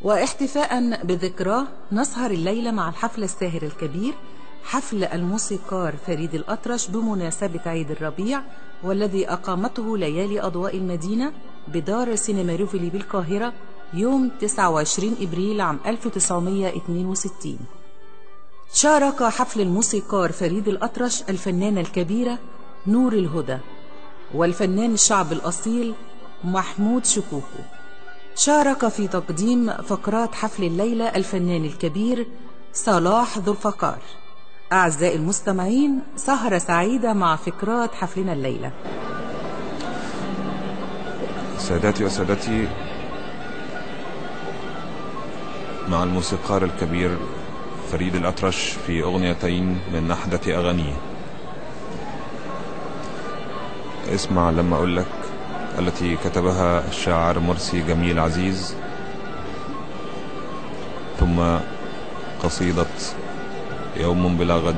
واحتفاء بذكراه نسهر الليلة مع الحفل الساهر الكبير حفل الموسيقار فريد الأطرش بمناسبة عيد الربيع والذي أقامته ليالي أضواء المدينة بدار سينما روفلي بالقاهرة يوم 29 إبريل عام 1962 شارك حفل الموسيقار فريد الأطرش الفنانة الكبيرة نور الهدى والفنان الشعب الأصيل محمود شكوكو شارك في تقديم فقرات حفل الليلة الفنان الكبير صلاح ذو الفقار أعزائي المستمعين سهرة سعيدة مع فقرات حفلنا الليلة سادتي وسادتي مع الموسيقار الكبير فريد الأطرش في أغنيتين من نحدة أغانيه اسمع لما أقول لك التي كتبها الشاعر مرسي جميل عزيز ثم قصيدة يوم بلا غد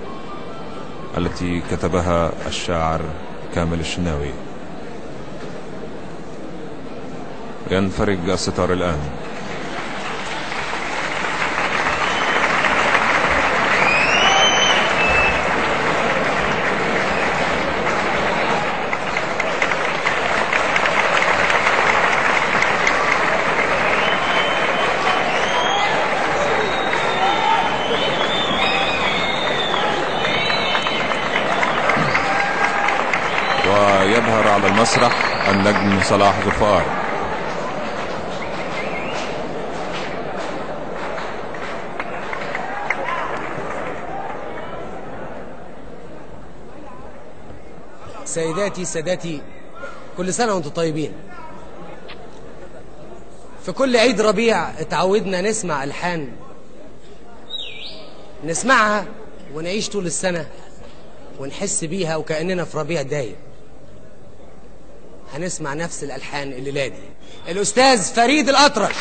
التي كتبها الشاعر كامل الشناوي ينفرج الستار الآن ويظهر على المسرح النجم صلاح غفار سيداتي سادتي كل سنة وانتم طيبين في كل عيد ربيع اتعودنا نسمع ألحان نسمعها ونعيش طول السنة ونحس بيها وكأننا في ربيع دايم هنسمع نفس الألحان الليلة دي الأستاذ فريد الأطرش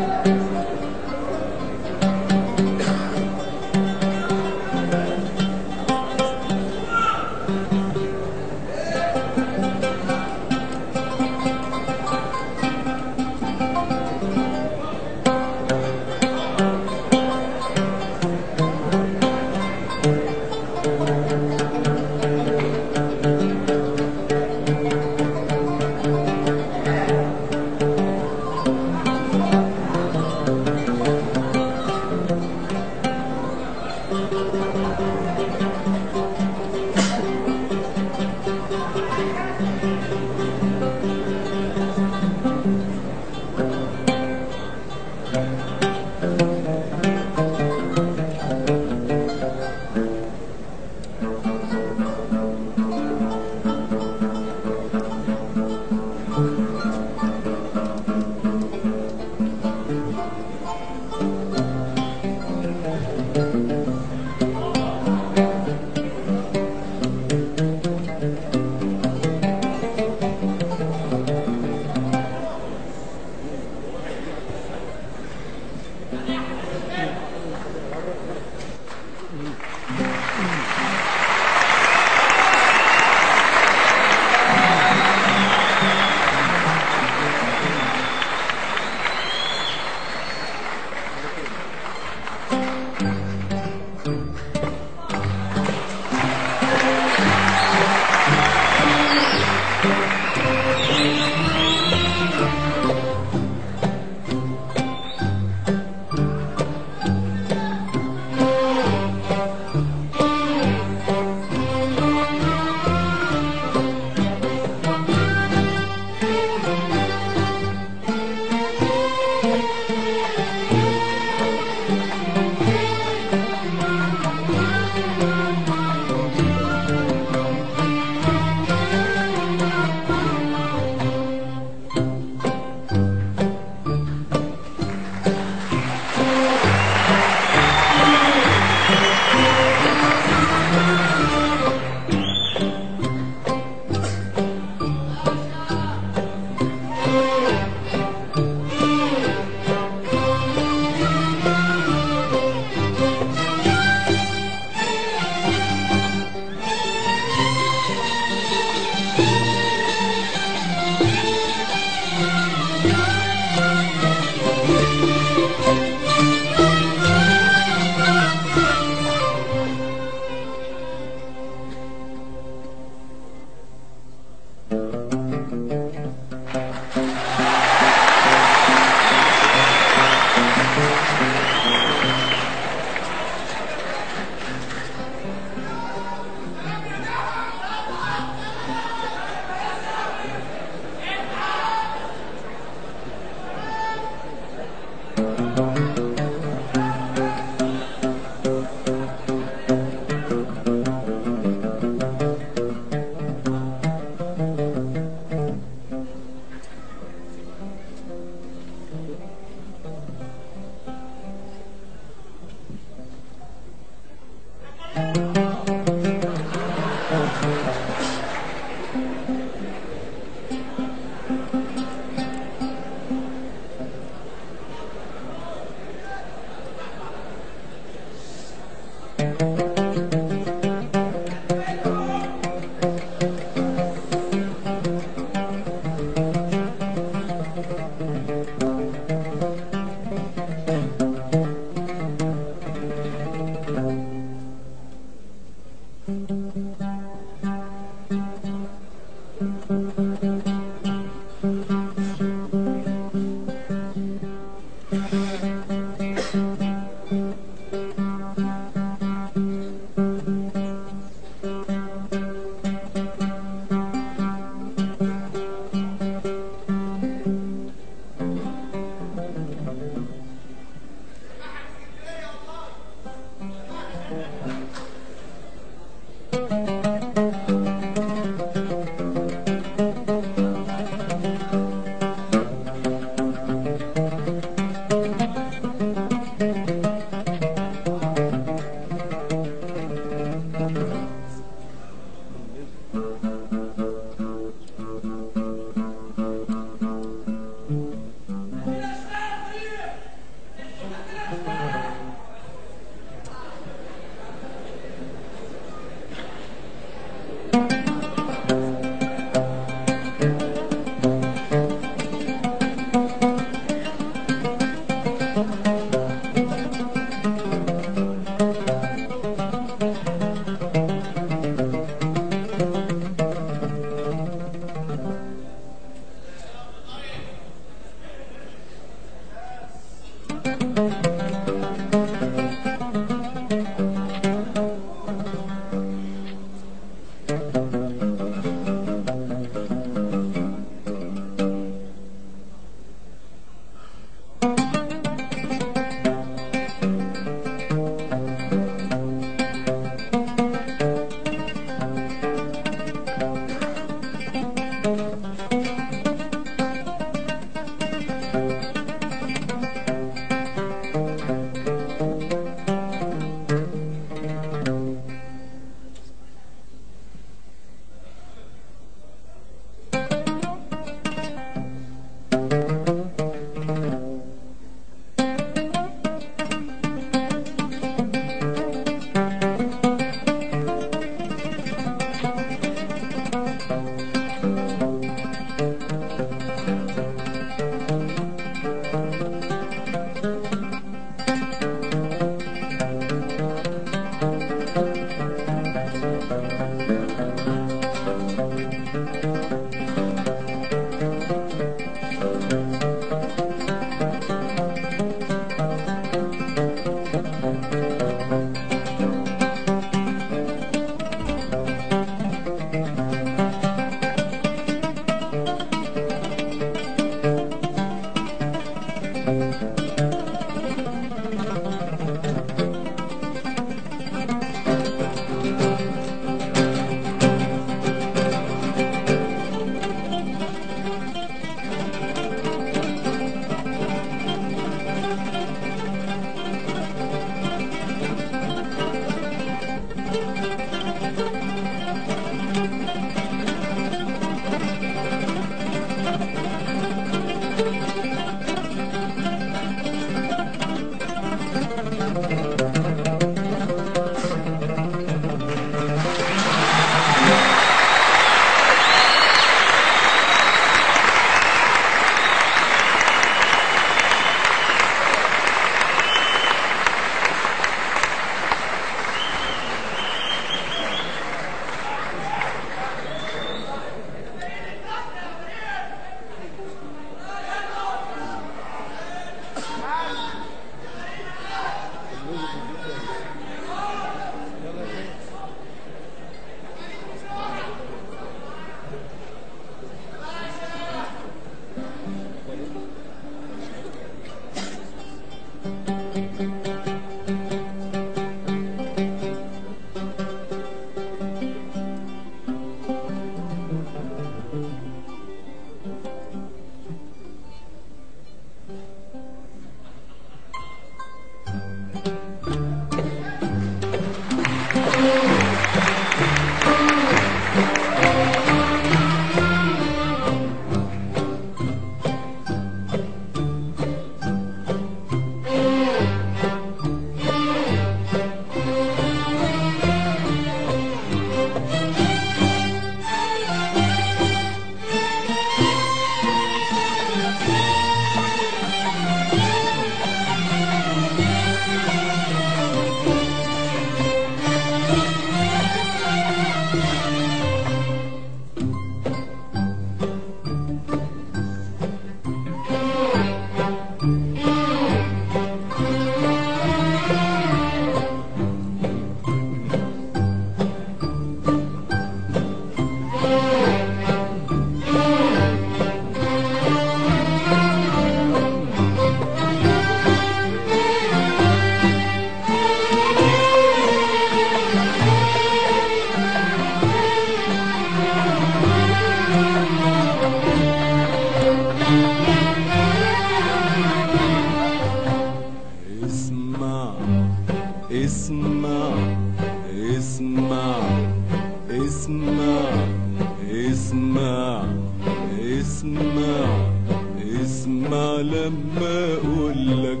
اسمع اسمع اسمع اسمع اسمع لما اقول لك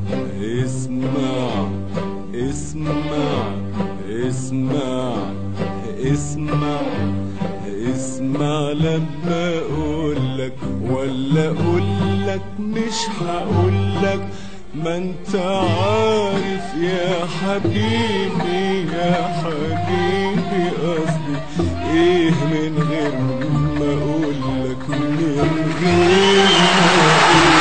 اسمع اسمع اسمع اسمع اسمع لما اقول لك ولا اقول لك مش هقول لك ما انت عارف يا حبيبي يا حبيبي قصدي ايه من غير ما اقول لك من غير ما اقول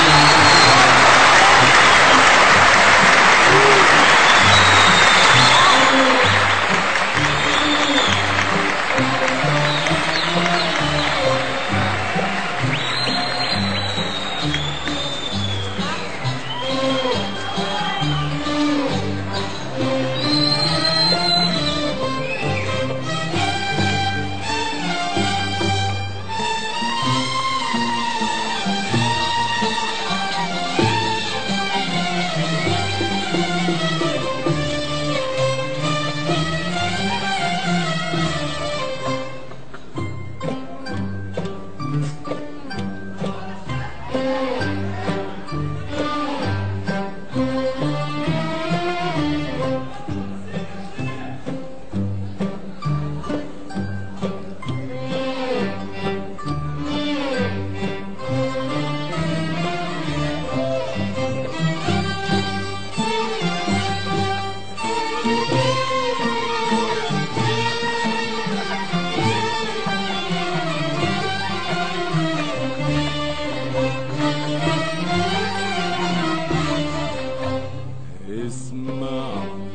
اسمع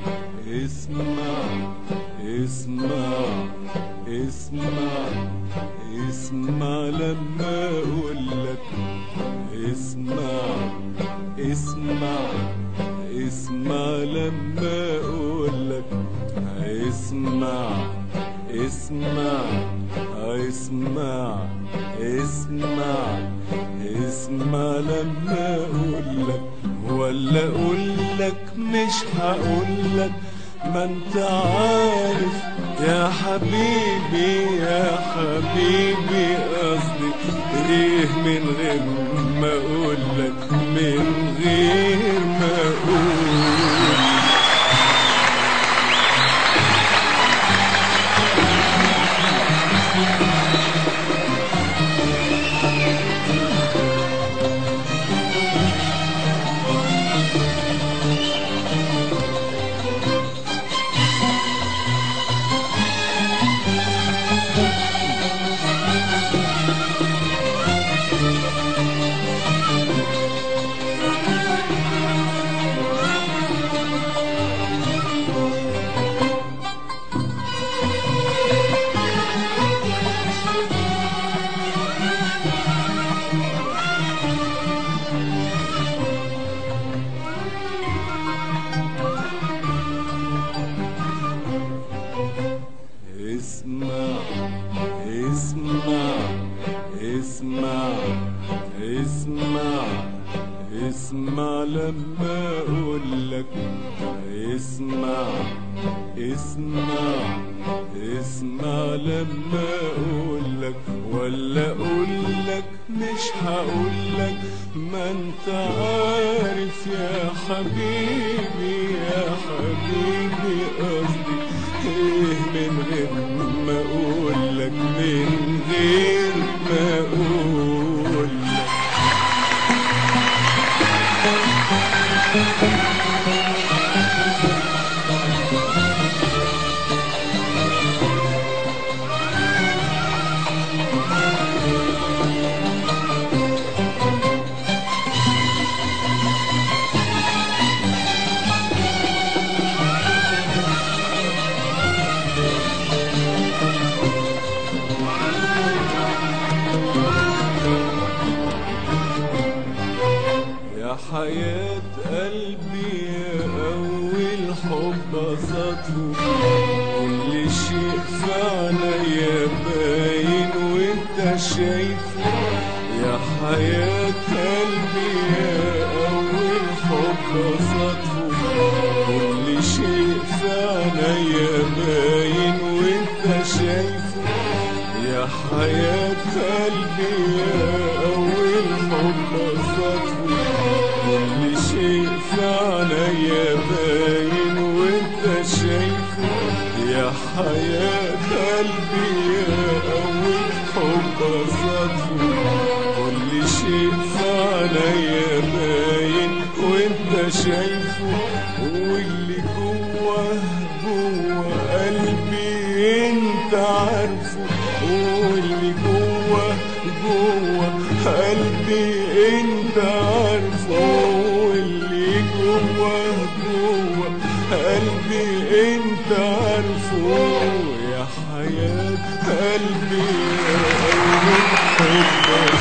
اسمع اسمع اسمع اسمع لما اقول لك اسمع اسمع اسمع لما اقول لك اسمع اسمع اسمع اسمع اسمع لما اقول لك ولا اقول لك مش هقول لك ما انت عارف يا حبيبي يا حبيبي قصدي ايه من غير ما اقول لك من غير ما اقول اسمع اسمع اسمع اسمع اسمع لما اقول لك اسمع اسمع اسمع لما اقول لك ولا اقول لك مش هقول لك ما انت عارف يا حبيبي يا حبيبي قصدي ايه من غير ما اقول لك من غير ما اقول لك يا حياة قلبي يا أول حب صدفه كل شيء في عينيا باين وانت شايفه يا حياة قلبي يا أول حب صدفه كل شيء في عينيا باين وانت شايفه يا حياة قلبي يا أول حب صدفه كل شيء في عينيا باين وانت شايفه يا حياة قلبي يا أول حب صدفه كل شيء في عينيا باين وانت شايفه واللي جوه جوه قلبي انت عارفه واللي جوه جوه قلبي انت عارفه واللي جوه جوه قلبي انت عارفه يا حياة قلبي يا أول حب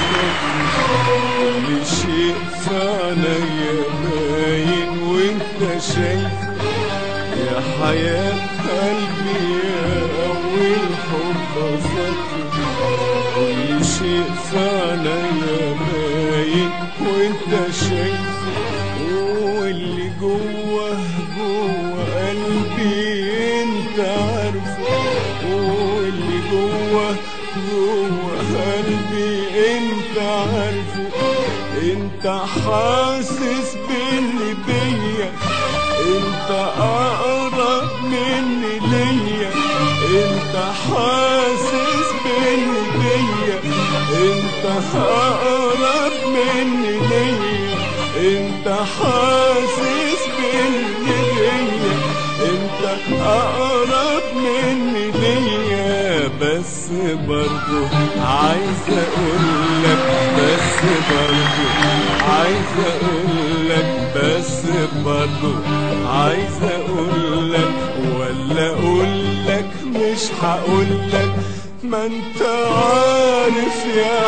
كل شيء في عينيا باين وانت شايفه يا حياة قلبي يا أول حب صدفه كل شيء في عينيا باين وانت شايفه واللي جوه جوه قلبي انت عارفه واللي جوه جوه قلبي انت عارفه انت حاسس باللي بيا انت اقرب مني ليا انت حاسس باللي بيا انت اقرب مني ليا انت حاسس باللي بيا انت اقرب مني ليا بس برضو عايز اقولك بس برضو عايز اقولك بس برضو عايز اقولك ولا اقولك مش هقولك ما انت عارف يا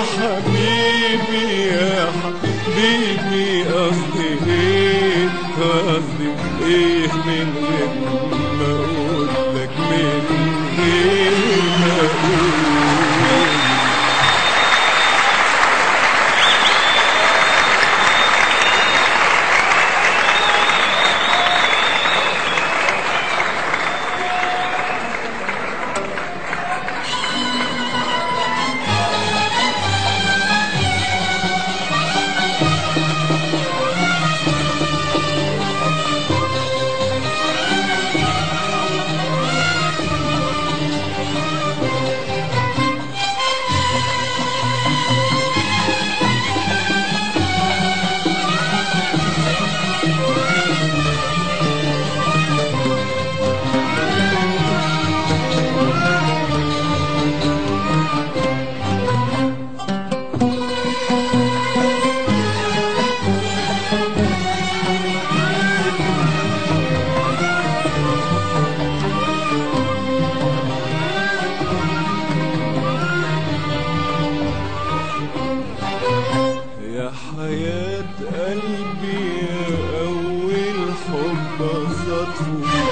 حبيبي يا حبيبي قصدي ايه قصدي ايه من غير ما اقولك من غير ما اقولك يا حياة قلبي يا أول حب صدفه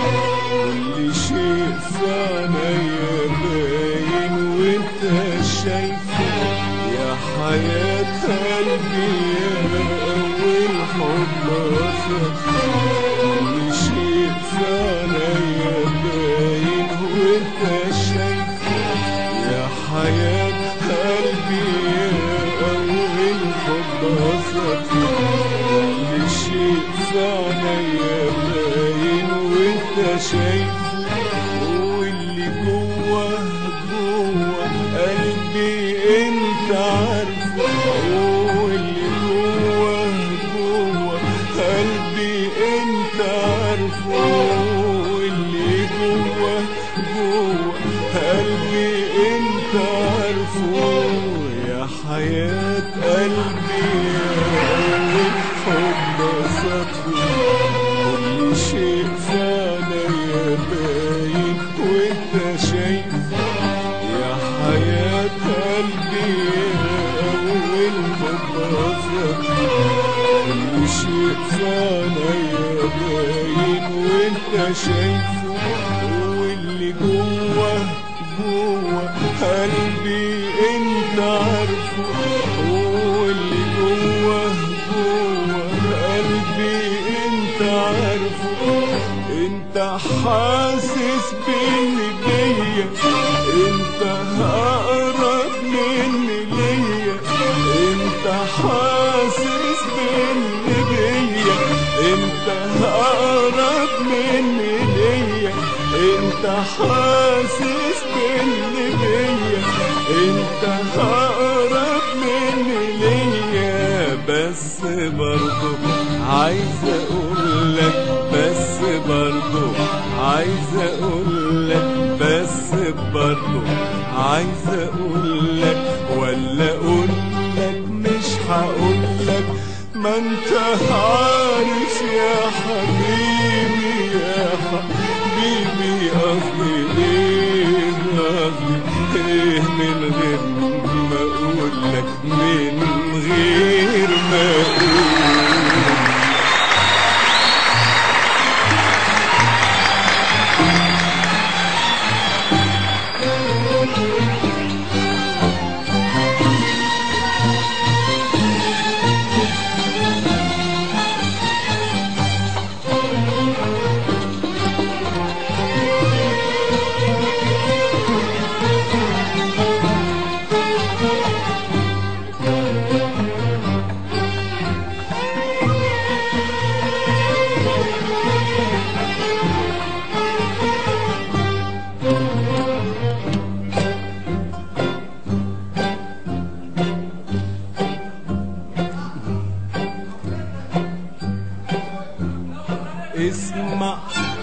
كل شيء في عينيا باين وانت شايفه يا حياة قلبي يا أول حب صدفه كل شيء في عينيا باين وانت شايفه يا حياة قلبي يا أول حب صدفه كل شيء في عينيا باين وانت شايفه واللي جوه جوه قلبي انت عارفه واللي جوه جوه قلبي انت عارفه واللي جوه جوه قلبي انت عارفه يا حياة قلبي يا أول حب صدفه كل شيء في عينيا باين وانت شايفه يا حياة قلبي يا أول حب صدفه كل شيء في عينيا باين وانت شايفه واللي جوه جوه قلبي انت عارفه واللي جوه جوه قلبي انت عارفه انت حاسس حاسس باللي بيا انت اقرب مني ليا بس برضو عايز اقول لك بس برضو عايز اقول لك بس برضو عايز اقول لك ولا اقول لك مش هقول لك ما انت عارف يا حبيبي يا حبيبي قصدي ايه قصدي ايه من غير ما اقول لك من غير ما اقول اسمع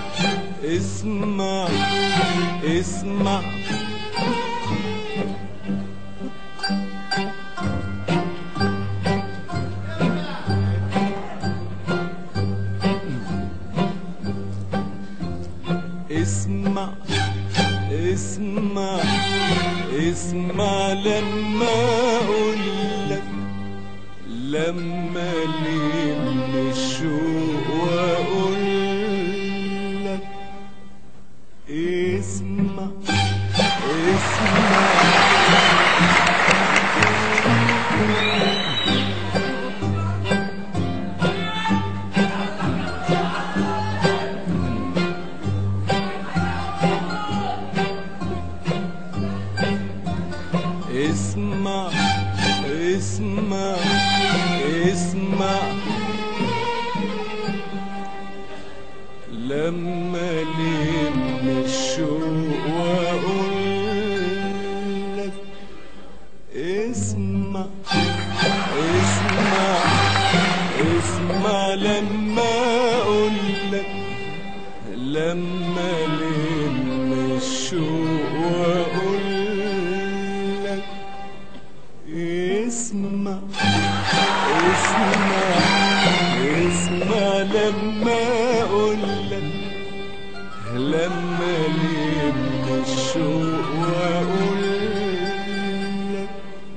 اسمع اسمع اسمع اسمع اسمع لما اقول لك لما لم الشوق واقول لك اسمع اسمع اسمع اسمع اسمع لما لم الشوق واقول لك اسمع اسمع اسمع لما اقول لك لما لم الشوق واقول لك اسمع اسمع اسمع لما اقول لك لما لم الشوق واقول لك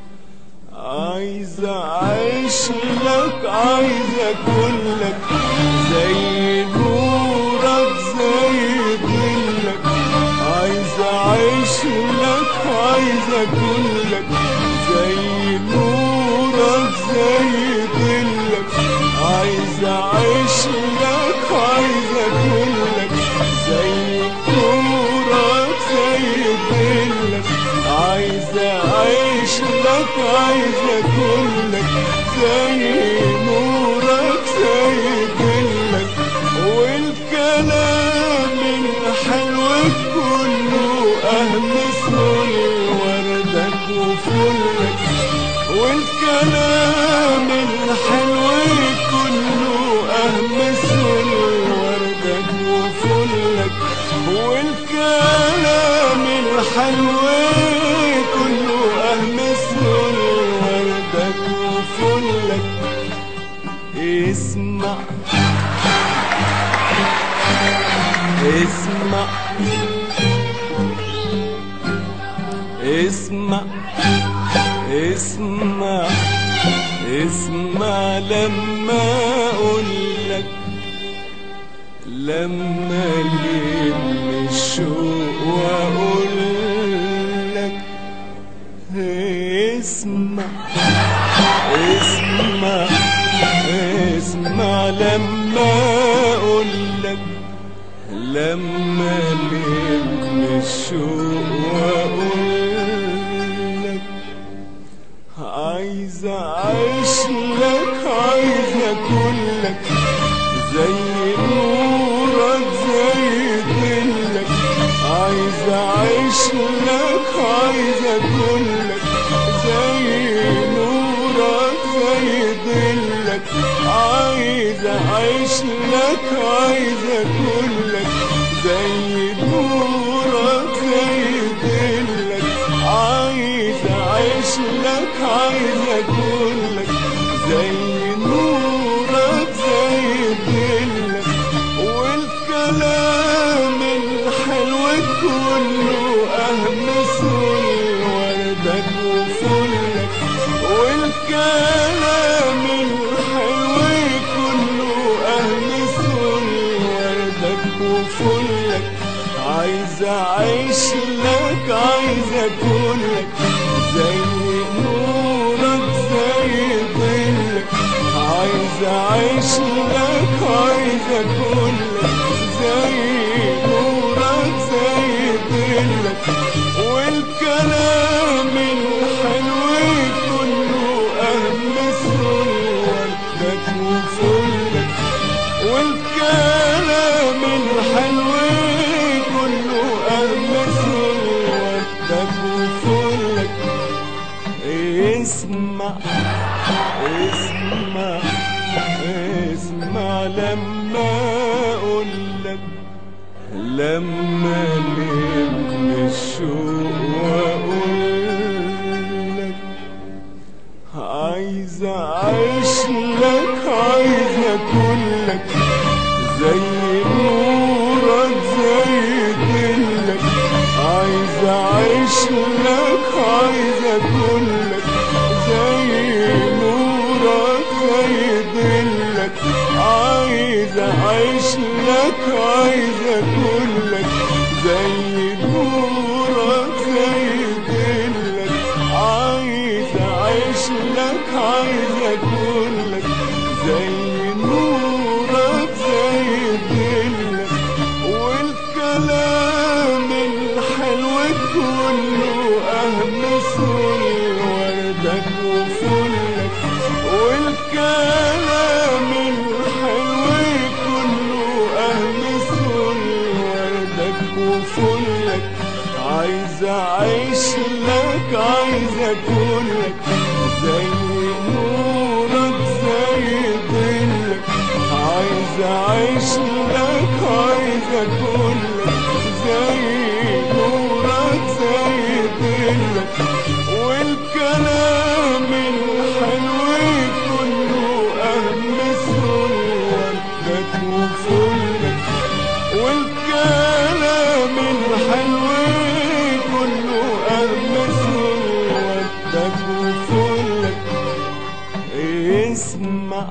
عايز اعيش لك عايز اكون لك زي نورك زي ظلك عايز اعيش لك عايز اكون لك زي نورك زي ظلك عايز اعيش لك عايز اكون لك زي نورك زي ظلك عايز اعيش لك عايز اكون لك زي نورك زي ظلك والكلام الحلو كله اهمسه لوردك وفلك والكلام الحلو كله اهمسه لوردك وفلك والكلام الحلو كله اهمسه لوردك وفلك اسمع اسمع اسمع اسمع اسمع لما اقول لك لما لم الشوق واقول لك اسمع اسمع اسمع لما اقول لك لما لم الشوق واقول لك عايز اعيش لك عايز اكون لك زي نورك زي ظلك عايز اعيش لك عايز اكون لك زي نورك زي ظلك عايز اعيش لك عايز اكون لك زي نورك زي ظلك عايز اعيش لك عايز اكون لك زي نورك زي ظلك والكلام الحلو كله أهمس وردك وفلك والكلام الحلو كله أهمس وردك وفلك عايز أعيش لك عايز أكون لك زي نورك زي ظلك عايز أعيش لك عايز أكون لك زي نورك زي ظلك والكلام الحلو كله أهمس وردك وفلك والكلام الحلو كله أهمس وردك وفلك اسمع اسمع اسمع لما اقول لك لما لم الشوق واقول لك عايز اعيش لك عايز اكون لك زي نورك زي ظلك عايز اعيش لك عايز اكون لك زي نورك زي ظلك عايز اعيش لك عايز اكون لك زي نورك زي ظلك عايز اعيش لك عايز اكون لك زي نورك زي ظلك والكلام الحلو كله أهمس وردك وفلك والكلام الحلو كله أهمس وردك وفلك عايز أعيش لك عايز أكون لك زي نورك زي ظلك عايز أعيش لك عايز أكون لك زي نورك زي ظلك والكلام الحلو كله أهمس وردك وفلك والكلام الحلو كله أهمس وردك وفلك اسمع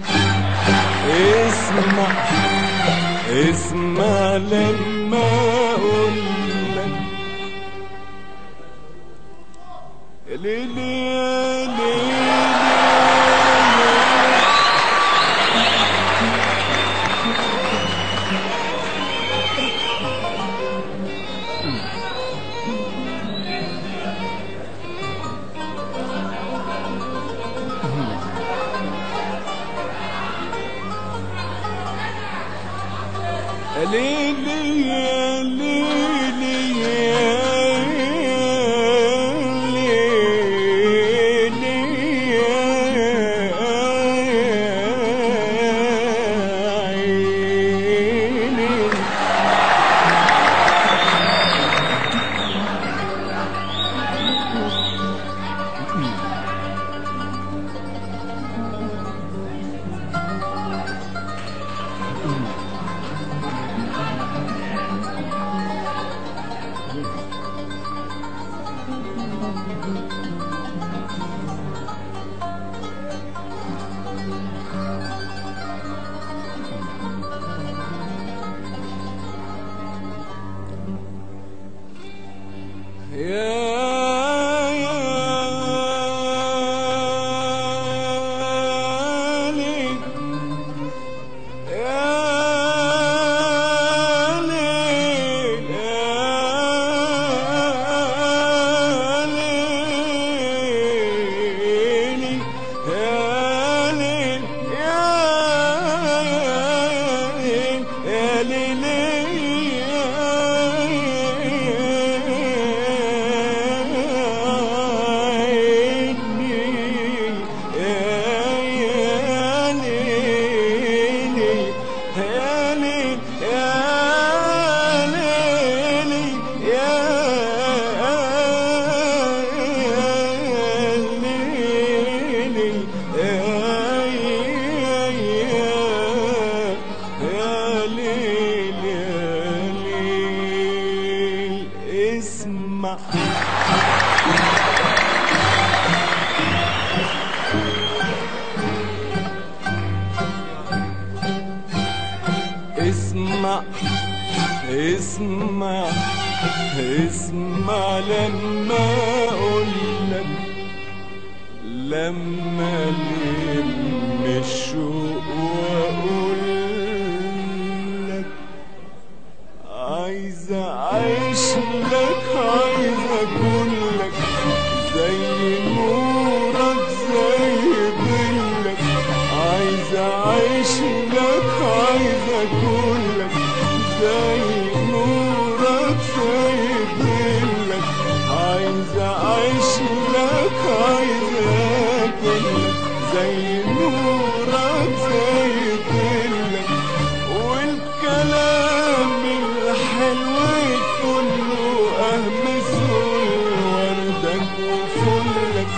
اسمع اسمع لما اقول لك ليلي يا ليلي ليلي يا ليلي يا ليلي يا عيني اسمع اسمع اسمع اسمع لما اقولك لما لم الشوق واقولك عايز اعيش لك عايز اكون لك زي نورك زي ظلك عايز اعيش لك عايز اكون لك زي نورك زي ظلك عايز اعيش لك عايز اكون لك زي نورك زي ظلك والكلام الحلو كله أهمس وردك وفلك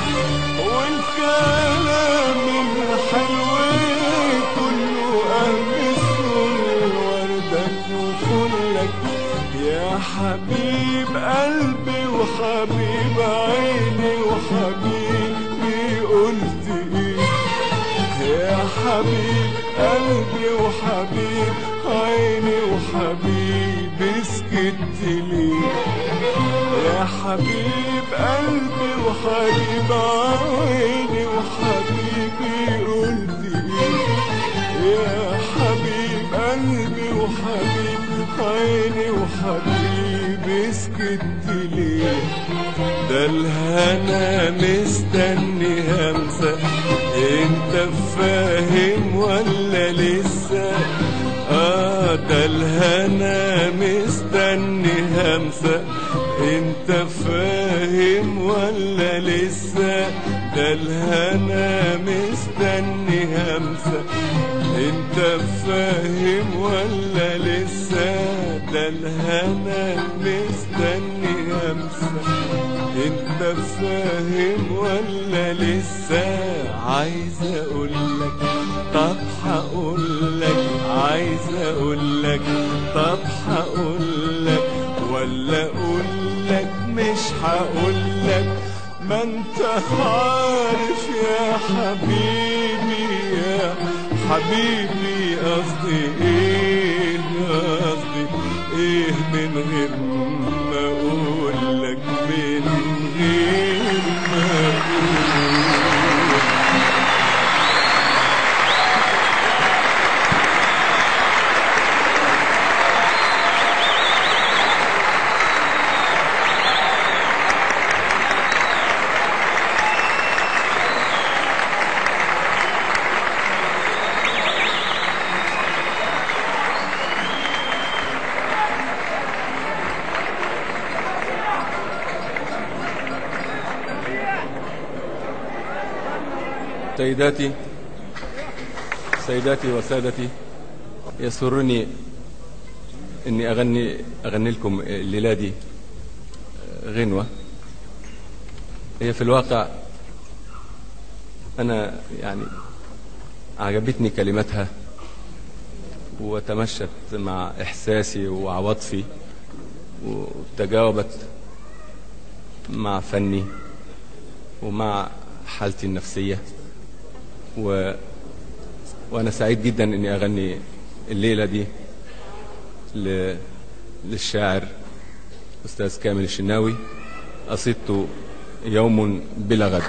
والكلام الحلو كله أهمس وردك وفلك يا حبيب قلبي وحبيب عيني وحبيبي قلت ايه يا حبيب قلبي وحبيب عيني وحبيبي سكت ليه يا حبيب قلبي وحبيب عيني وحبيبي قلت ايه يا حبيب قلبي وحبيب عيني وحبيبي سكت ليه ده الهنا مستني همسة انت فاهم ولا لسه اه ده الهنا مستني همسة انت فاهم ولا لسه ده الهنا مستني همسة انت فاهم ولا لسه ده الهنا مستني همسة انت فاهم ولا لسه عايز اقولك طب هقولك عايز اقولك طب هقولك ولا اقولك مش هقولك ما انت عارف يا حبيبي يا حبيبي قصدي ايه قصدي ايه من غير ما اقولك من غير ما اقولك سيداتي سيداتي وسادتي يسرني اني اغني اغني لكم الليله دي غنوه هي في الواقع انا يعني عجبتني كلماتها وتمشت مع احساسي وعواطفي وتجاوبت مع فني ومع حالتي النفسيه و... وأنا سعيد جدا إني أغني الليلة دي ل... للشاعر أستاذ كامل الشناوي قصيدته يوم بلا غد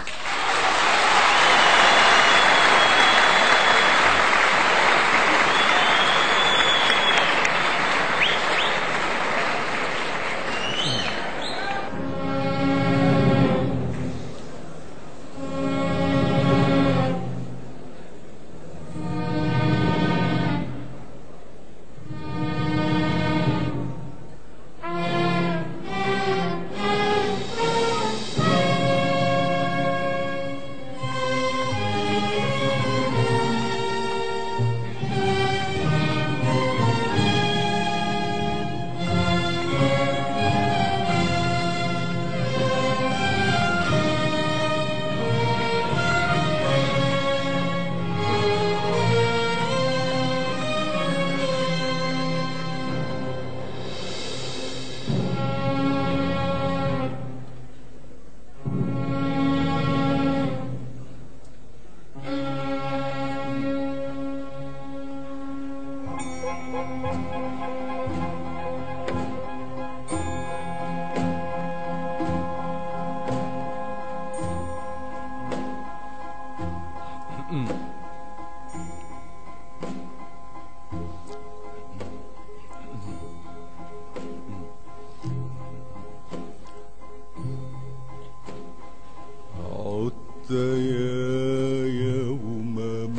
يا يوم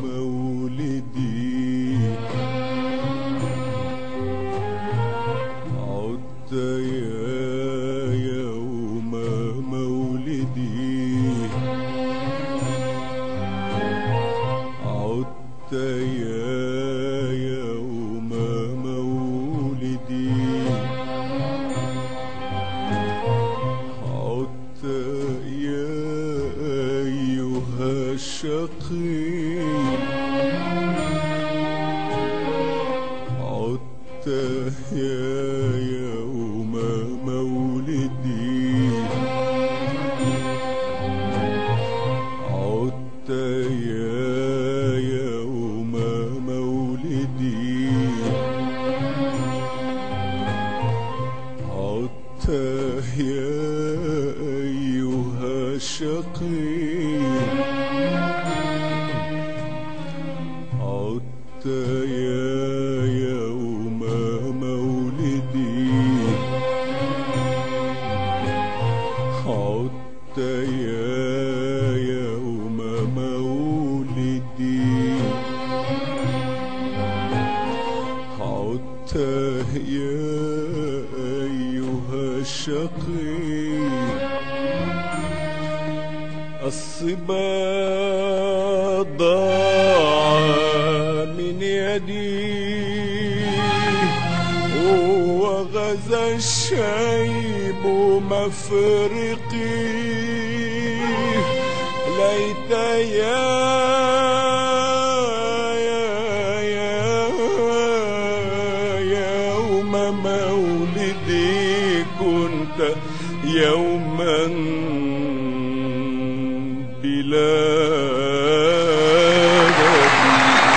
مولدي عدت يا يوم مولدي عدت يا يوم مولدي عدت يا أيها الشقي عدت يا يوم مولدي عدت يا يوم مولدي عدت يا أيها الشقي عدت يا يوم مولدي عدت يا يوم مولدي عدت يا أيها الشقي الصبا ضاع من يدي وغزا الشيب مفرقي ليت يا يا يا يوم مولدي كنت يوما بلا بديل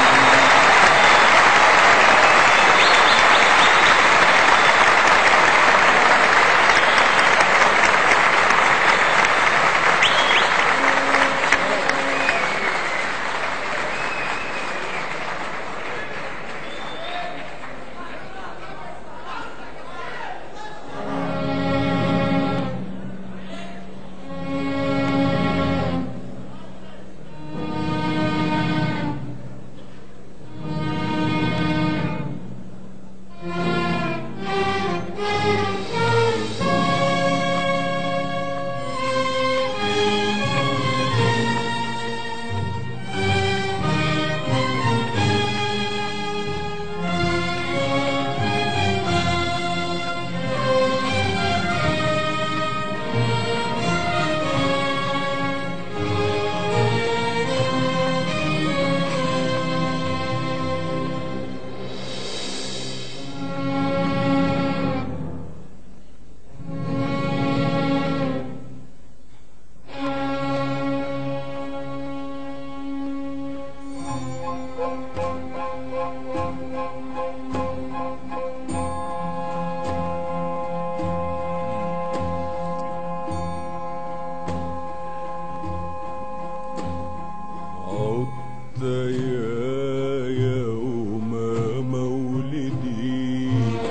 عدت يا يوم مولدي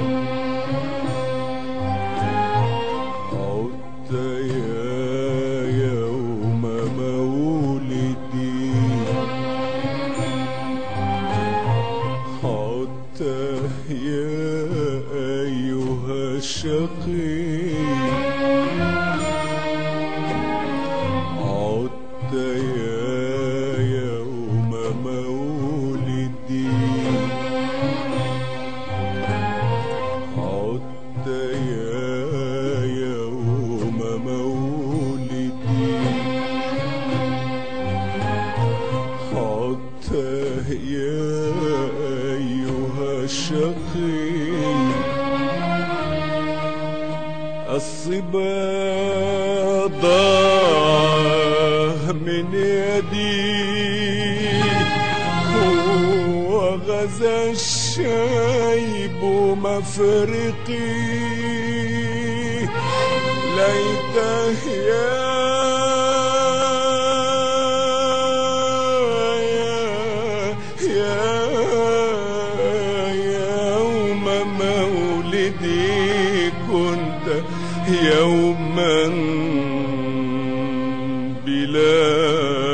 عدت يا يوم مولدي عدت يا أيها الشقي عدت يا يوم مولدي عدت يا يوم مولدي عدت يا أيها الشقي الصبا ضاع من يدي وغزا الشيب مفرقي ليته يا يا يا يوم مولدي يوما بلا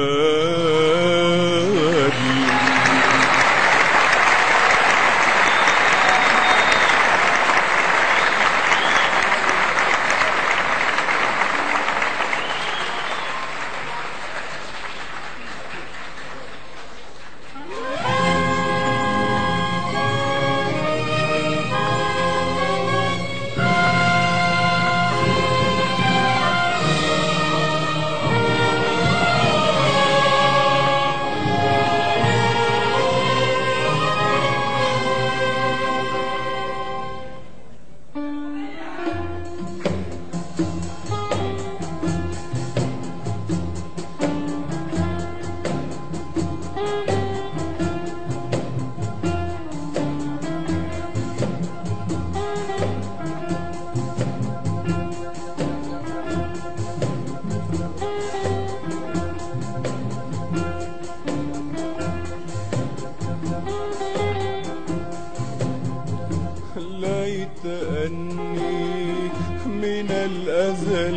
من الأزل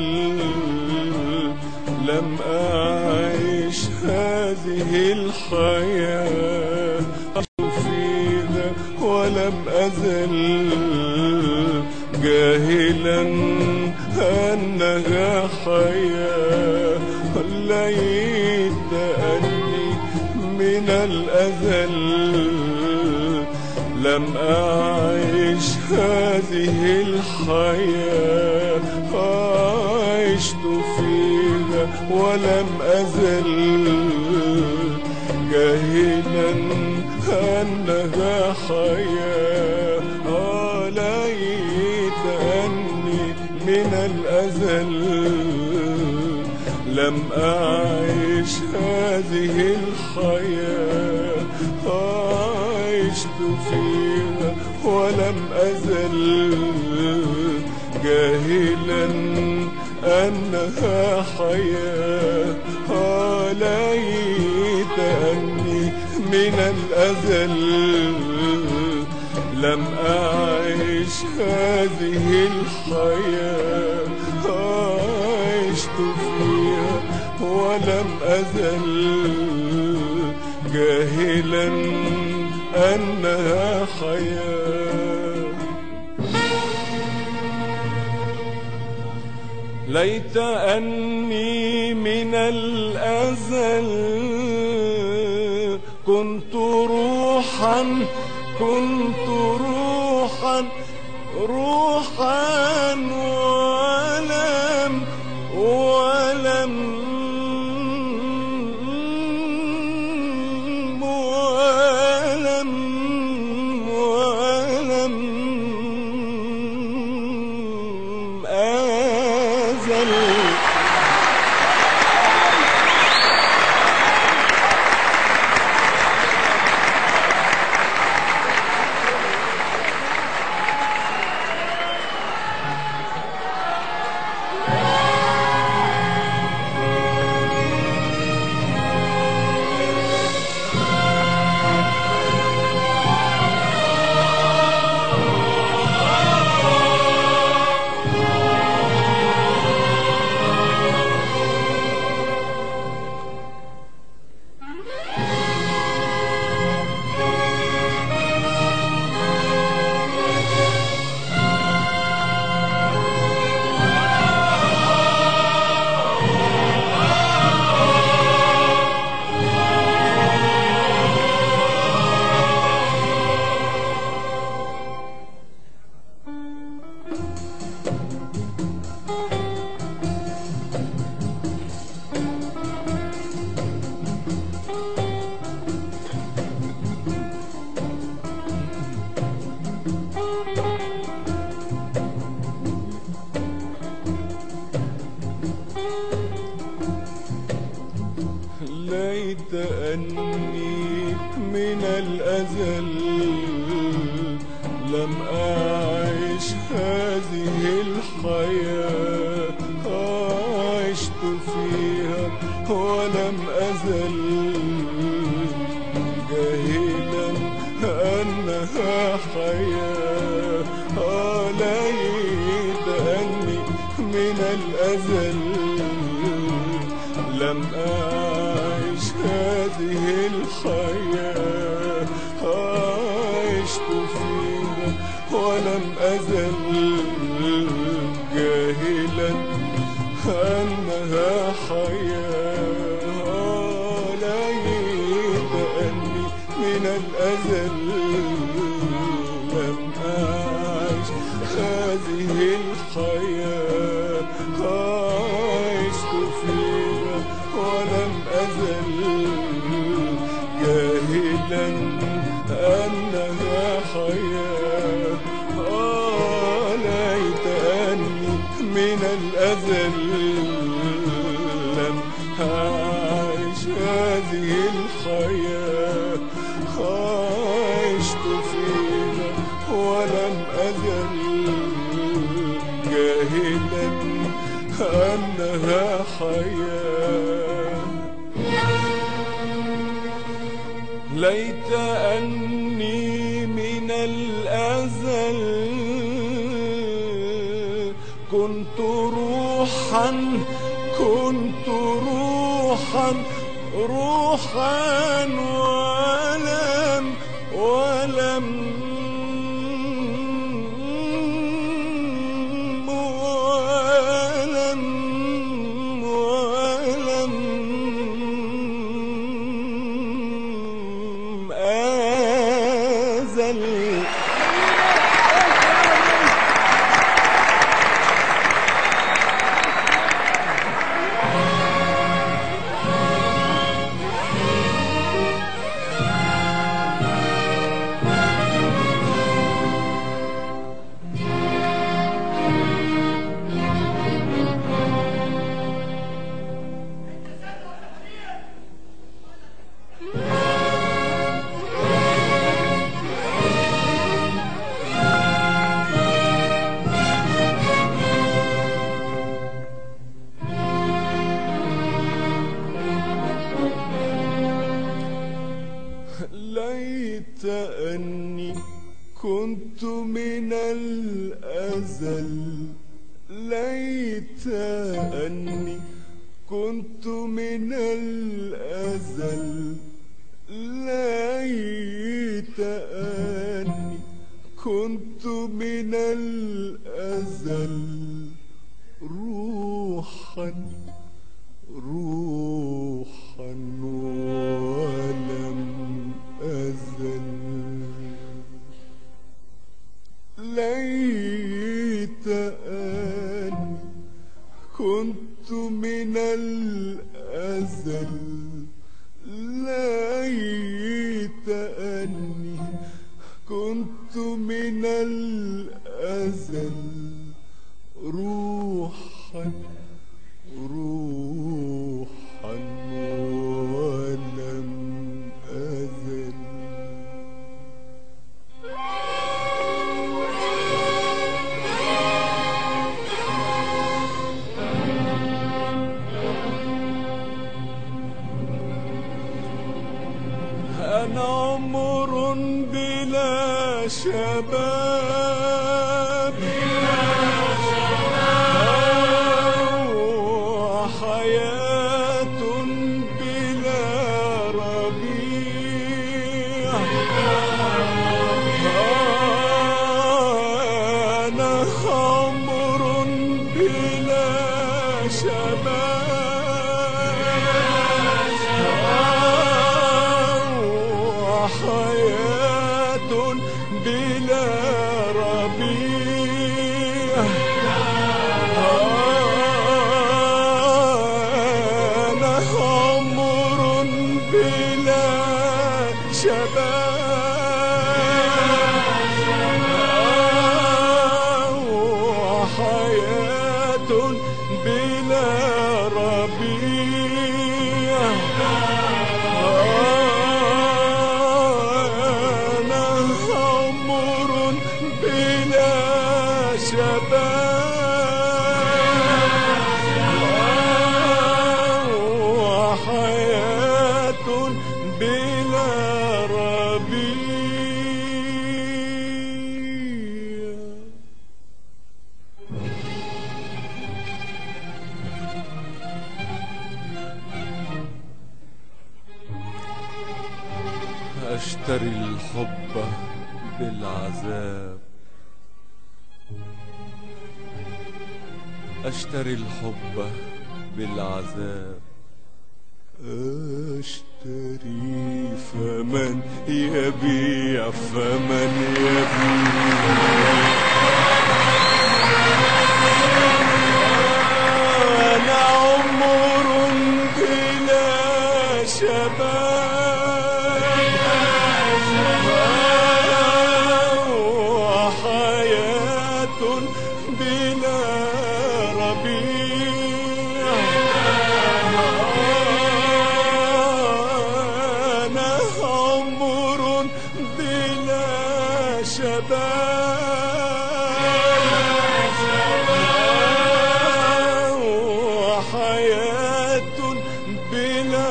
لم أعيش هذه الحياة فيها ولم أزل جاهلا أنها حياة ليت أني من الأزل لم أعيش هذه الحياة عشت فيها ولم أزل جاهلا أنها حياة آه ليت أني من الأزل لم أعيش هذه الحياة عشت فيها ولم أزل جاهلا أنها حياة آه ليت أني من الأزل لم أعيش هذه الحياة عشت فيها ولم أزل جاهلا أنها حياة ليت أني من الأزل كنت روحا كنت روحا روحا ولم ولم ولم ولم أزل ليت أني من الأزل لم أعيش هذه الحياة عشت فيها ولم أزل جاهلا أنها حياة آه ليت أني من الأزل لم أعيش هذه الحياة عشت فيها ولم أزل جاهلا أنها حياة ليت أني من الأزل لم أعيش هذه الحياة عشت فيها ولم أزل جاهلا أنها حياة آه ليت أني من الأزل لم أعيش هذه الحياة عشت فيها ولم أزل جاهلا أنها حياة ليت أني من الأزل كنت كنت روحا كنت روحا روحا ولم ولم ولم ولم أزل ليت أني كنت من الأزل ليت أني كنت من الأزل ليت أني كنت من الأزل روحا روحا ولم أزل ليت أني كنت من الأزل ليت أني كنت من الأزل روحا روحا ولم أزل أنا عمر بلا شباب وحياة بلا ربيع أنا خمر بلا شباب وحياة بلا ربيع أنا خمر بلا شباب وحياة بلا ربيع أنا خمر بلا شباب وحياة بلا ربيع أشتري الحب بالعذاب أشتري الحب بالعذاب أشتري فمن يبيع فمن يبيع أنا عمر بلا شباب وحياة بلا ربيع أنا عمر بلا شباب وحياة بلا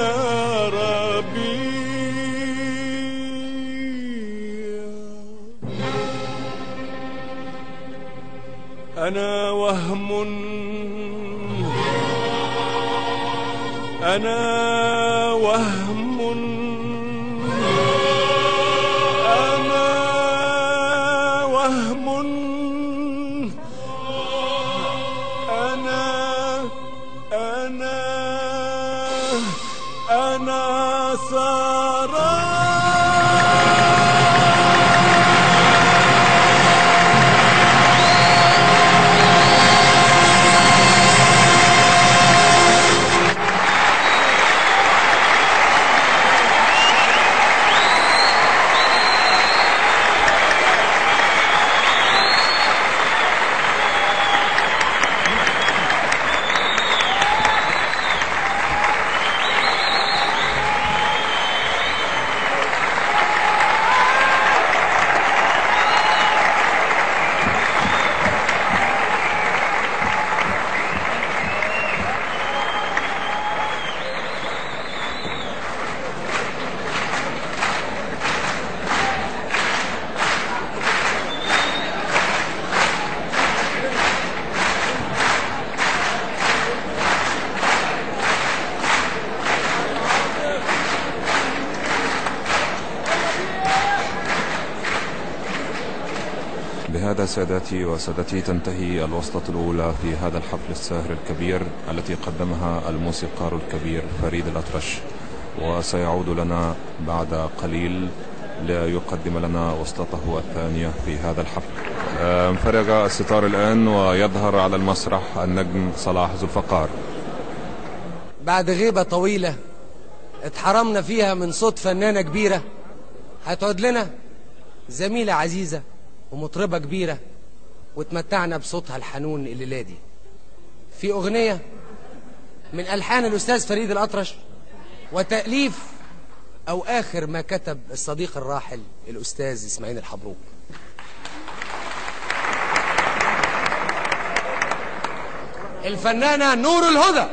ربيع أنا وهم أنا وهم أنا وهم أنا أنا أنا سراب بهذا سادتي وسادتي تنتهي الوسطة الأولى في هذا الحفل الساهر الكبير التي قدمها الموسيقار الكبير فريد الأطرش وسيعود لنا بعد قليل ليقدم لنا وسطته الثانية في هذا الحفل آه، انفرج الستار الآن ويظهر على المسرح النجم صلاح ذو الفقار بعد غيبة طويلة اتحرمنا فيها من صوت فنانة كبيرة هتعود لنا زميلة عزيزة ومطربة كبيرة وتمتعنا بصوتها الحنون الليلة دي في أغنية من ألحان الأستاذ فريد الأطرش وتأليف أو آخر ما كتب الصديق الراحل الأستاذ إسماعيل الحبروك الفنانة نور الهدى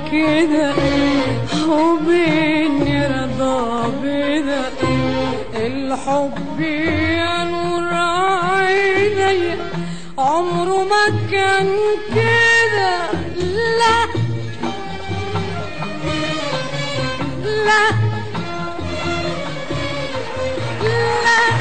كده وبيني رضا بدا الحب يا نور عيني عمره ما كان كده لا لا لا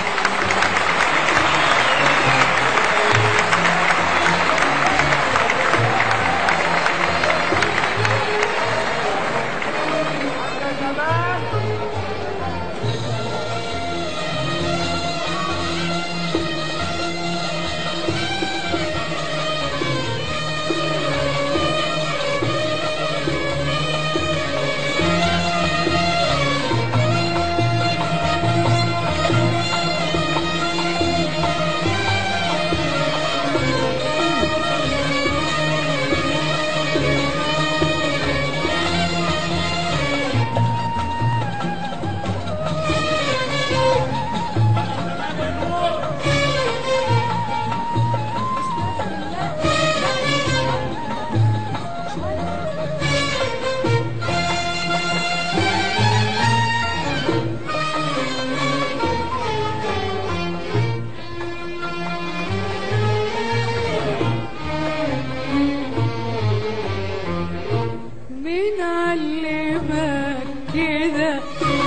مين علمك كده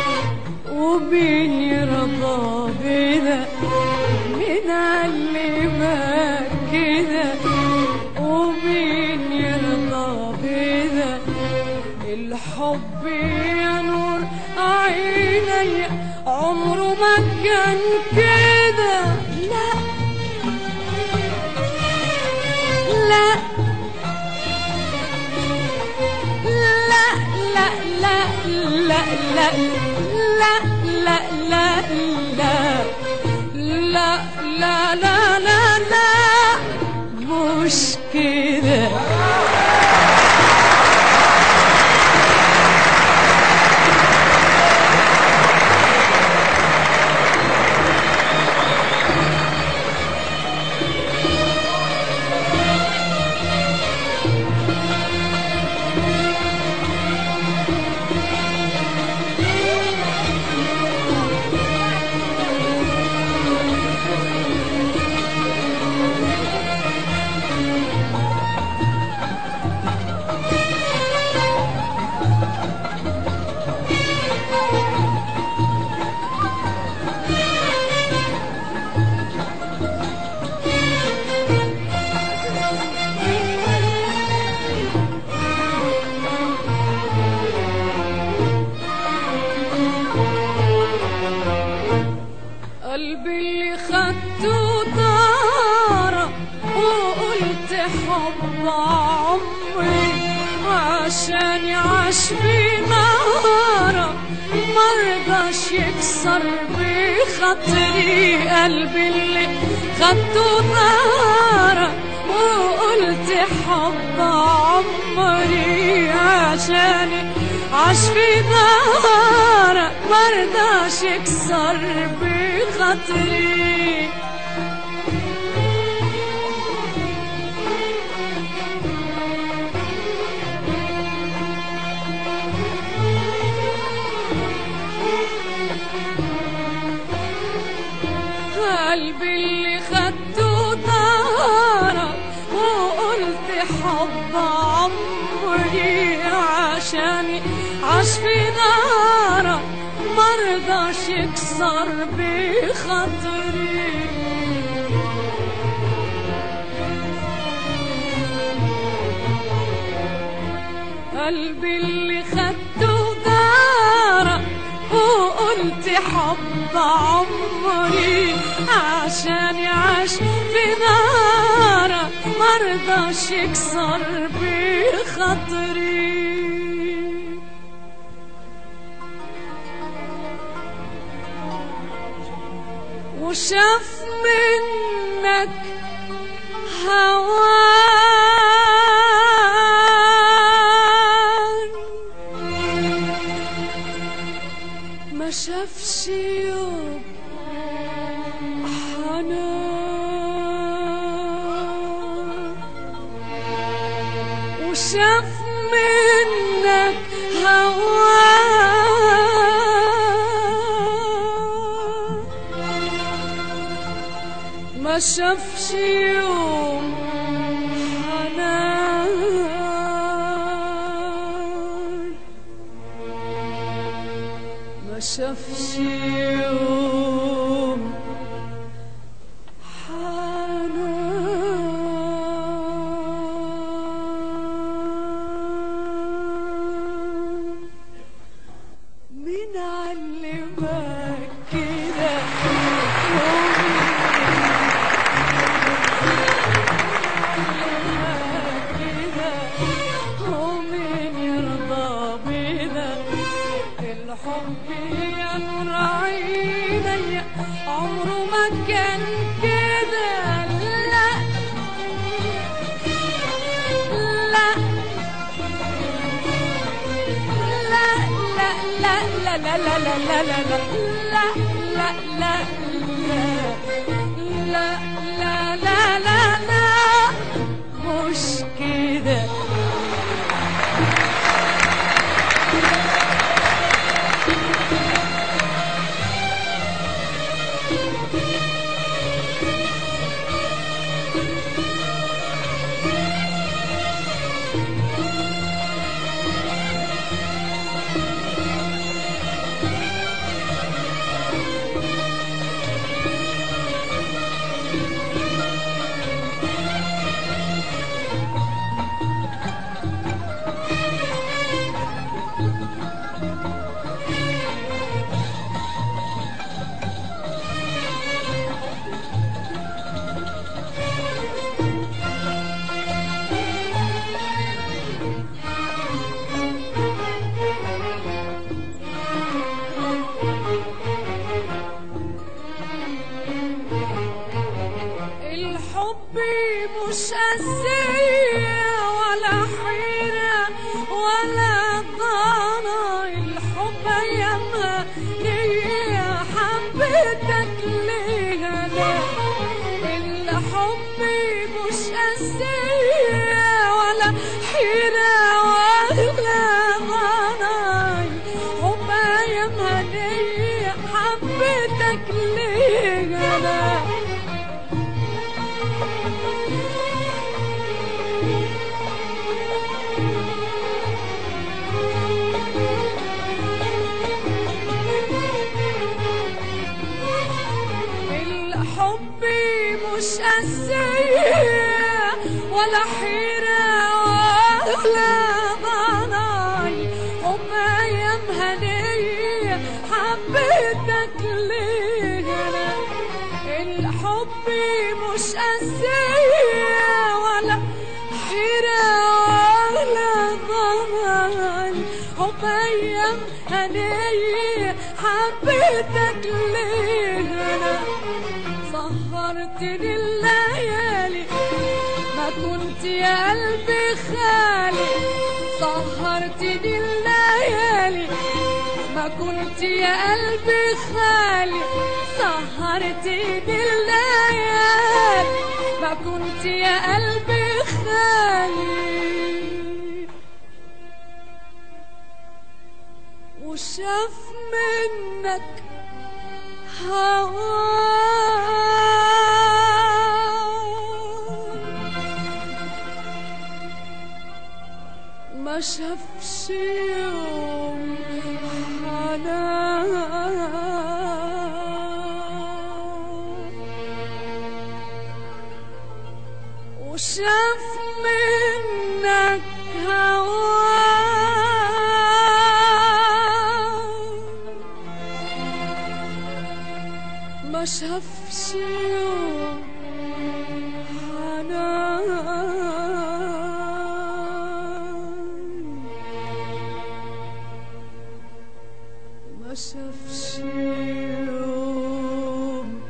وبيني رضا بدا مين علمك كده وبيني رضا بدا الحب يا نور عيني عمره ما كان كده لا لا لا لا لا لا لا لا لا لا لا لا لا لا لا لا مش كده قلبي اللي خدته طارة وقلت حب عمري عشان يعيش بنارة مرضاش يكسر بخاطري قلبي اللي خدته طارة وقلت حب عمري عشان عاش في دارك مرضاش يكسر بخاطري قلبي اللي خدته دارك وقلت حب عمري عشان عاش في دارك مرضاش يكسر بخاطري قلبي اللي خدته دارك وقلت حب عمري عشان يعيش في نارك مرضاش يكسر بخاطري وشاف منك هوان ما شافش يوم حنان وشاف من منك هواك ما شافش يوم حنان ما شافش يوم حنان مين علمك كده ومين يرضى بينا الحب يا نور عيني عمره ما كان كده لا لا لا لا لا لا لا لا لا لا لا لا لا لا لا لا لا لا مش كده الحب مش قاسية ولا حيرة ولا ضنا الحب ياما ليا حبيتك ليه أنا الحب مش قاسية ولا حيرة ولا ضنا الحب ياما ليا حبيتك ليه أنا الحب مش قاسية ولا حيرة ولا ضناي حب أيام هدية حبيتك ليه أنا الحب مش قاسية ولا حيرة ولا ضناي حب أيام هدية حبيتك ليه أنا سهرتني الليالي ما كنت يا قلبي خالي سهرتني الليالي ما كنت يا قلبي خالي سهرتني الليالي ما كنت يا قلبي خالي وشاف منك هوا ما شافش يوم حنان وشاف منك هوا ما شافش يوم حنان ما شافش يوم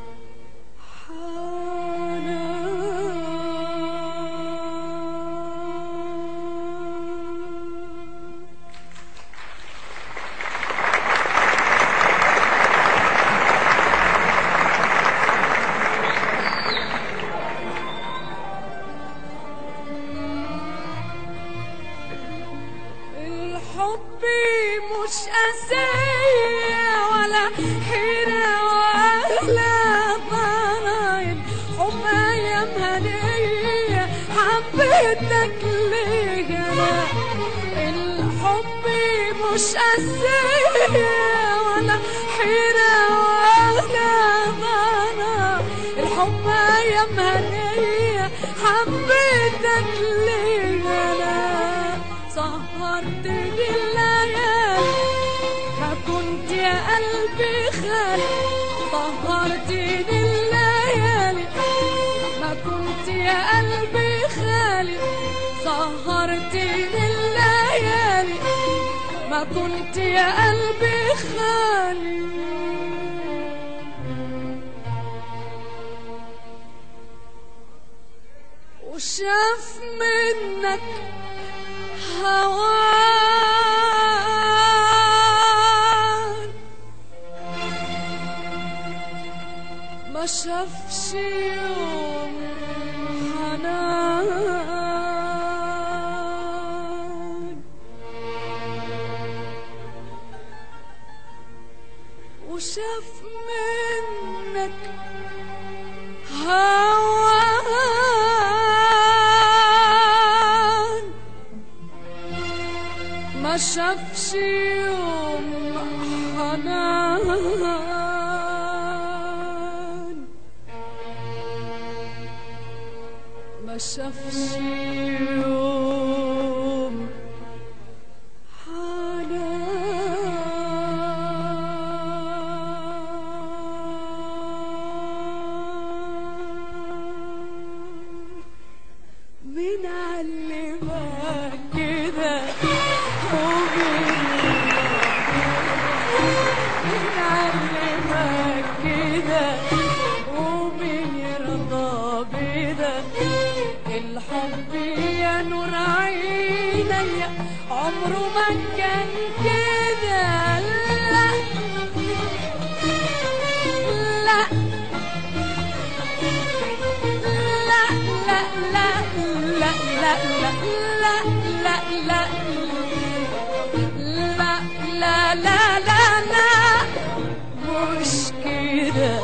حنان حبي مش أسية ولا حيرة ولا ضرايب حب أيام هدية حبيتك ليه أنا الحب مش أسية ولا حيرة ولا ضرايب الحب أيام هدية حبيتك ليه أنا سهرت بالليالي ما كنت يا قلبي خالي سهرتني الليالي ما كنت يا قلبي خالي سهرتني الليالي ما كنت يا قلبي خالي وشاف منك هوان ما شافش يوم حنان وشاف منك هوان ما شافش يوم حنان ما شافش يوم حنان مين علمك كده ومين مين علمك كده ومين يرضى بده الحب يا نور عيني عمره ما كان كده لا لا لا لا لا لا لا لا لا لا لا لا لا لا لا مش كده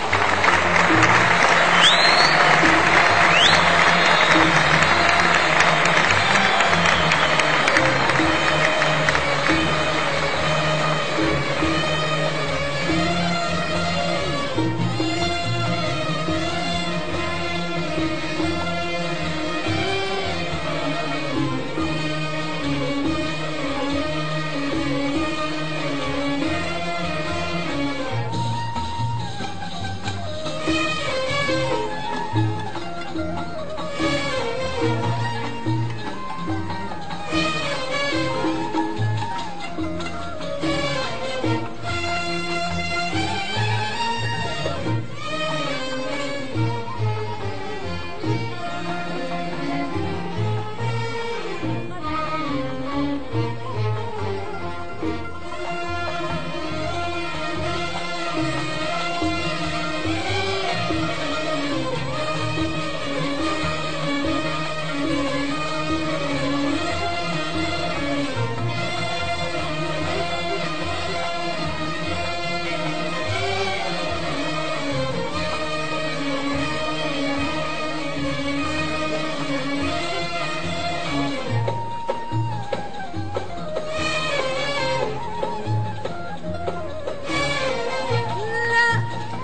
لا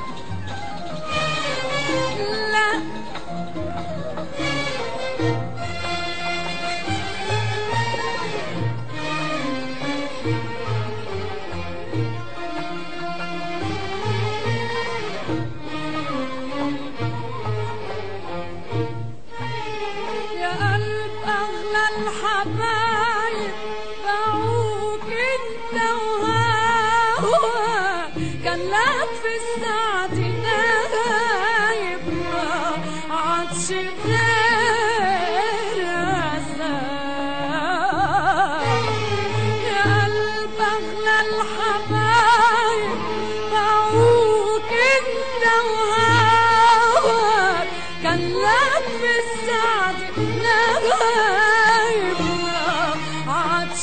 لا يا قلب أغلى الحبايب باعوك انت وهواك كان لك في الساعة نايب ما عادش غير عذاب يا قلب أغلى الحبايب باعوك انت وهواك كان لك في السعد نايب ما عادش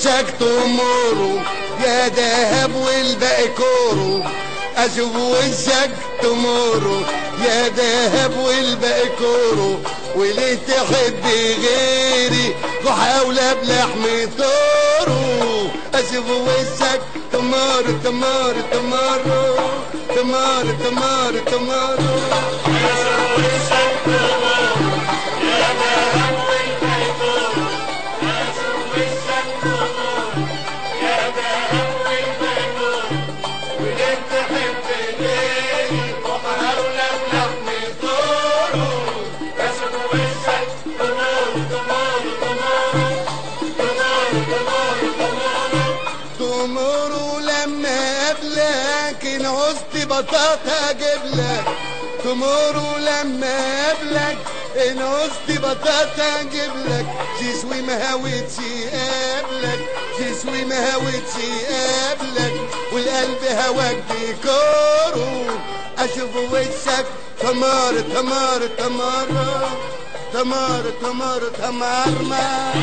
وشك تمره يا دهب والباقي كورو اشوف وشك تمره يا دهب والباقي كورو وليه تحب غيري وحاولة بلحم طورو اشوف وشك تمر تمر تمر تمر تمر تمر تمر لما قبلك ان عوزت بطاطا اجيب لك تمر لما قبلك ان عوزت بطاطا اجيب لك جسوي ما هويتش قبلك جسوي ما هويتش قبلك والقلب هواك ديكورو اشوف وشك تمر تمر تمر تمر تمر تمر ما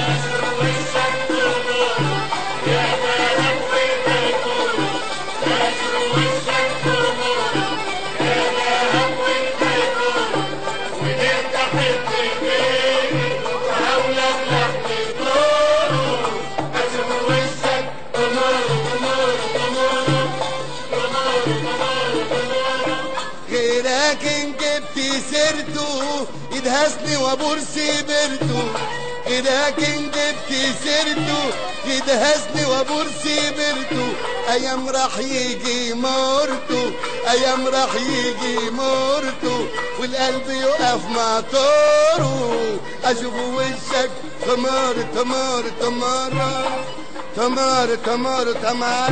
غيرك ان جبت سيرته يدهسني وابور سيبرته غيرك ان جبت سيرته يدهسني وابور سيبرته ايام راح يجي مرته ايام راح يجي مرته والقلب يقف مع طوره اشوف وشك تمار تمار تمار تمار تمار تمار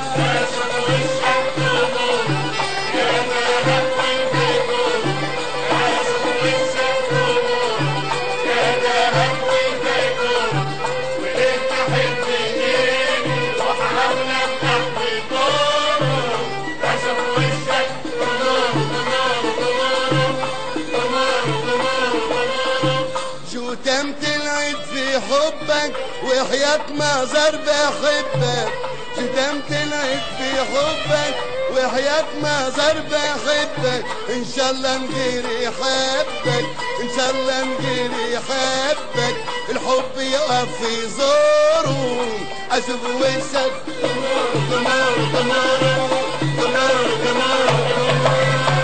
شو تمت العيد في حبك وحياة ما زار بحبك شو تمت العيد في حبك وحياة ما زار بحبك ان شاء الله نغيري يحبك ان شاء الله نغيري يحبك الحب يقف في زوره اشوف وشك تمر تمر تمر تمر تمر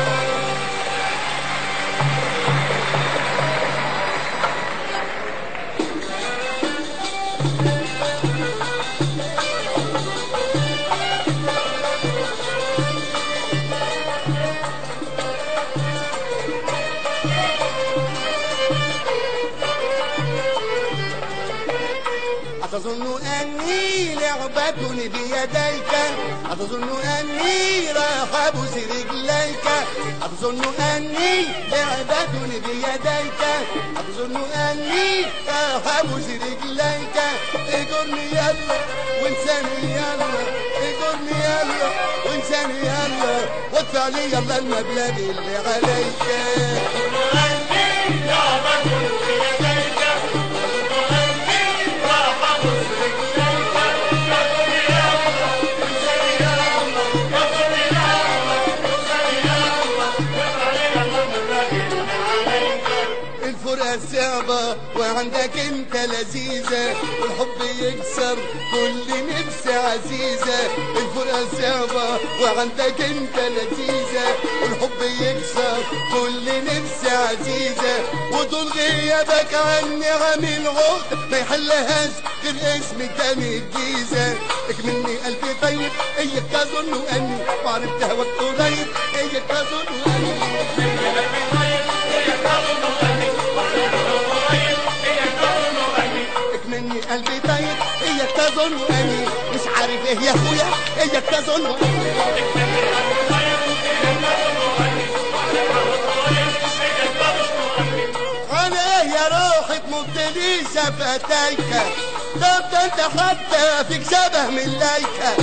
أتظن أني لعبة بيديك أتظن أني راح أبوس رجليك أتظن أني لعبة بيديك أتظن أني راح أبوس رجليك اجرني يلا وانساني يلا اجرني يلا وانساني يلا وادفع لي يلا المبلغ اللي عليك الفرقة صعبة وعندك انت لذيذة والحب يكسر كل نفس عزيزة الفرقة صعبة وعندك انت لذيذة والحب يكسر كل نفس عزيزة وطول غيابك عني عامل عقد ما يحلهاش غير اسم تاني الجيزة اكملني قلبي طيب اياك تظن اني وعرفت هواك قريب اياك تظن اني مني قلبي طيب اياك تظن اني مش عارف ايه يا اخويا اياك تظن انا يا روحي تمد لي شفتيك طب ده انت حتى فيك شبه من لايكه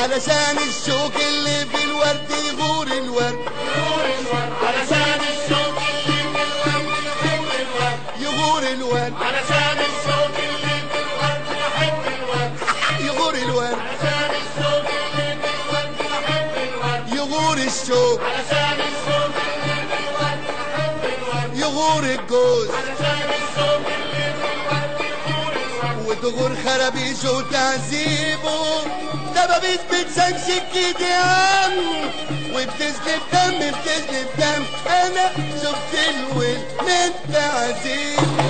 علشان الشوك اللي في الورد يغور الورد علشان الشوق اللي في الورد يحب الورد يغور الورد علشان الشوق اللي في الورد يحب الورد يغور الورد علشان الشوق اللي في الورد يحب الورد يغور الشوك علشان الشوق اللي في الورد يحب الورد يغور الجوز علشان الشوق اللي في الورد يحب الورد وتغور خرابيش وتعذيبه دبابيس بتسكسك كده يا عم وبتسلب دم بتسلب دم انا شفت الول من تعذيبه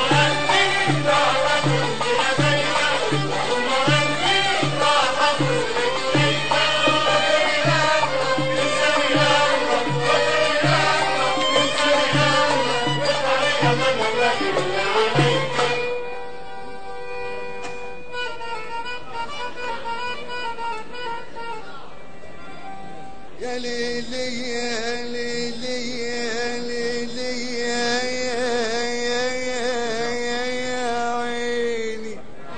يا ليلي يا ليلي يا ليلي يا يا يا يا يا يا عيني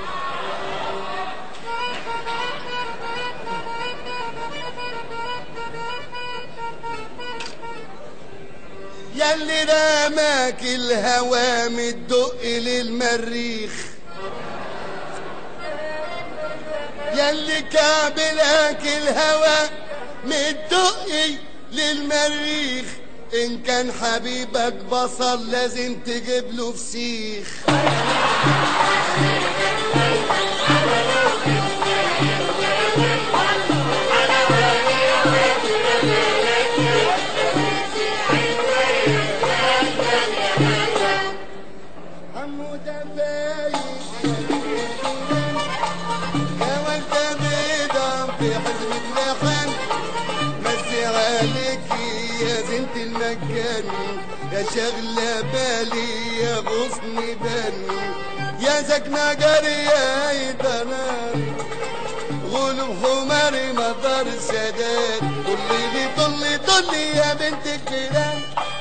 يا اللي رماك الهوى متدق للمريخ ياللي كعبلك الهوى متدقي للمريخ ان كان حبيبك بصل لازم تجيب له فسيخ عمو ده باين يا ولد بيضة في حزمة لحن مسي عليك يا زنت المكان يا شغلة بالي يا غصن بني يا سكنة جارية يا غلب حماري مطر السادات طلي لي طلي طلي يا بنت الجيران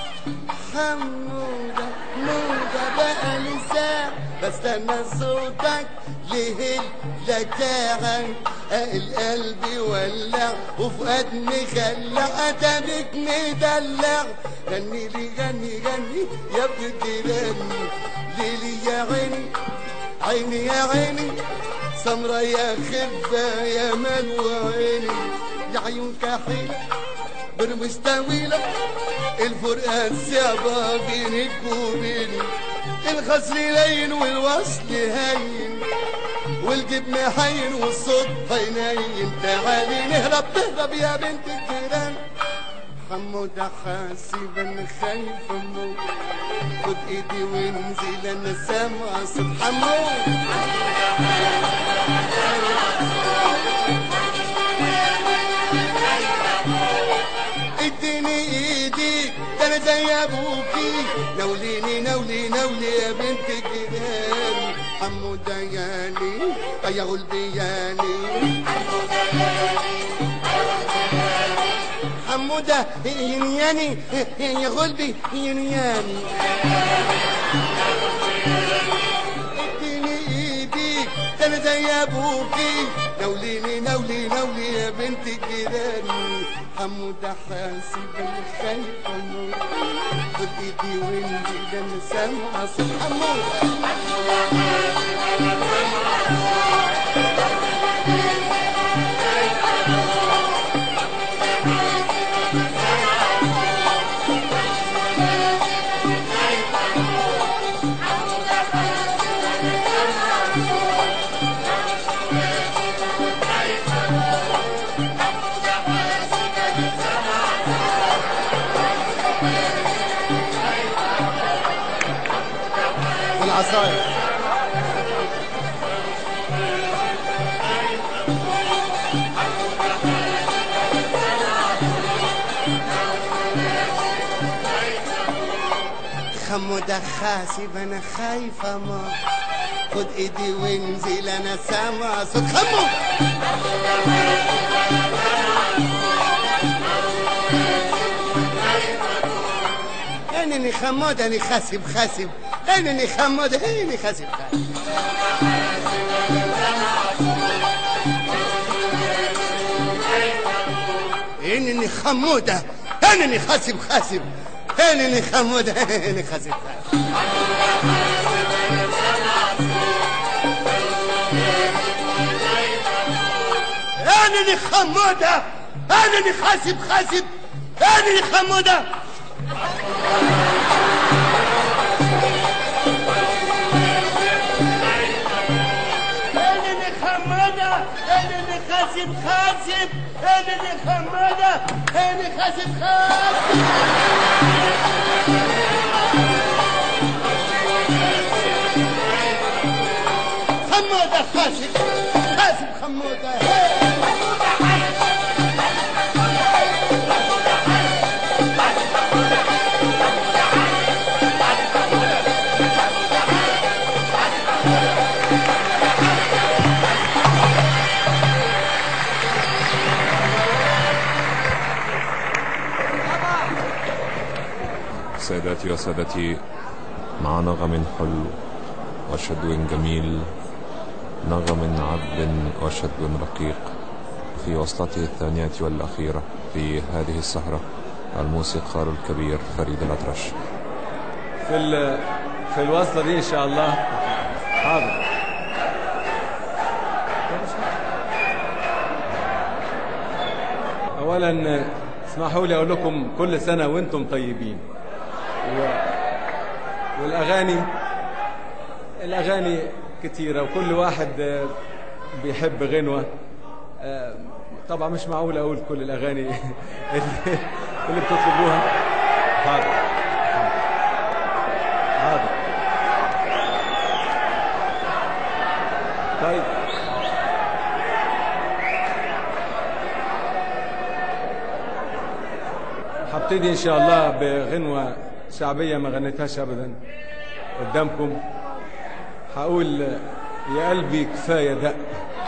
حمودة مودة بقى لسان بستنى صوتك ليه لكاعك القلب ولع وفؤاد مخلع اتابك مدلع غني لي غني غني يا ابن الجيران ليلي يا عيني عيني يا عيني سمرة يا خفة يا ملوى عيني يا عيون كحيلة برمش طويلة الفرقة صعبة بينك وبيني الخصر لين والوصل هين والجبن حين والصوت هينين تعالي نهرب تهرب يا بنت الجيران حمودة حاسب انا خايف اموت خد ايدي وانزل انا سامعة صوت حمود اديني ايدي ده انا زي ابوكي نوليني نولي نولي يا بنت الجيران حمودة ياني يا غلبي ياني حمودة ينياني يا غلبي ينياني اديني ايديك ده انا زي ابوكي نوليني نولي نولي يا بنت الجيران حمودة حاسب انا خايف اموت خد ايدي وانزل ده انا سامعة صوت حمودة والعصاية خمودة خاسب انا خايفة ما خد ايدي وانزل انا سامع صوت خمو انني خمود اني خاسب خاسب انني خمود انني خاسب خاسب هنني خمودة هنني خاسب خاسب هنني خمودة هنني خاسب خاسب هنني خمودة هنني خاسب خاسب هنني خمودة هنني خمودة هنني خاسب خاسب هنني خمودة هنني خاسب خاسب خمودة خاسب خاسب خمودة سيداتي وسادتي مع نغم حلو وشدو جميل نغم عذب وشدو رقيق في وصلته الثانية والأخيرة في هذه السهرة الموسيقار الكبير فريد الأطرش في ال- في الوصلة دي إن شاء الله حاضر أولا اسمحوا لي أقول لكم كل سنة وأنتم طيبين و... والأغاني الأغاني كتيرة وكل واحد آه، بيحب غنوة آه، طبعا مش معقول أقول كل الأغاني اللي, اللي بتطلبوها حاضر حاضر طيب هبتدي ان شاء الله بغنوة شعبية ما غنيتهاش ابدا قدامكم هقول يا قلبي كفاية دق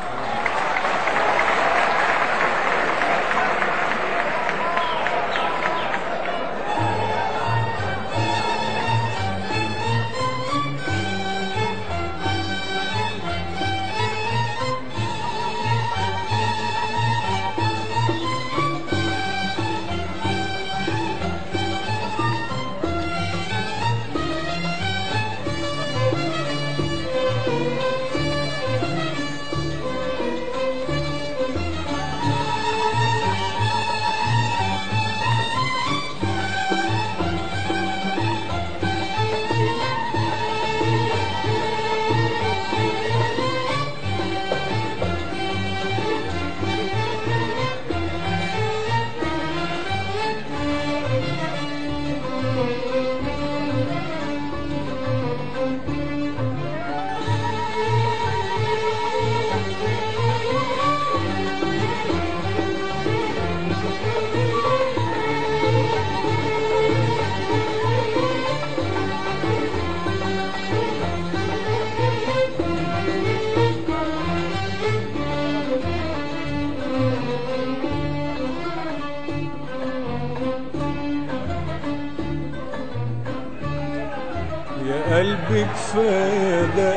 يا قلبي كفاية ده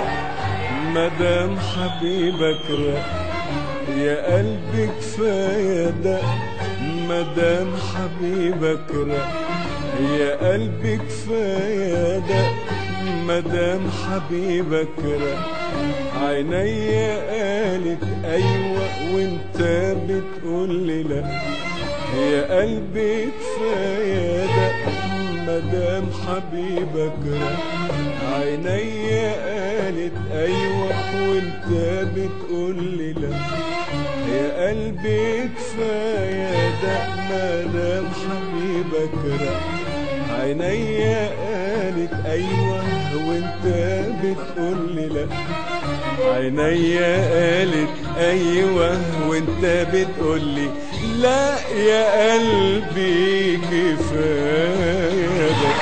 مدام حبيبك رق يا قلبي كفاية ده مدام حبيبك رق يا قلبي كفاية ده مدام حبيبك رق عينيا قالت ايوه وانت بتقول لي لا يا قلبي كفاية ده مدام حبيبك رق عينيا قالت ايوه وانت بتقول لي لا يا قلبي كفاية ده مدام حبيبك رق عينيا قالت ايوه وانت بتقول لي لا عينيا قالت ايوه وانت بتقول لي لا يا قلبي كفايه ده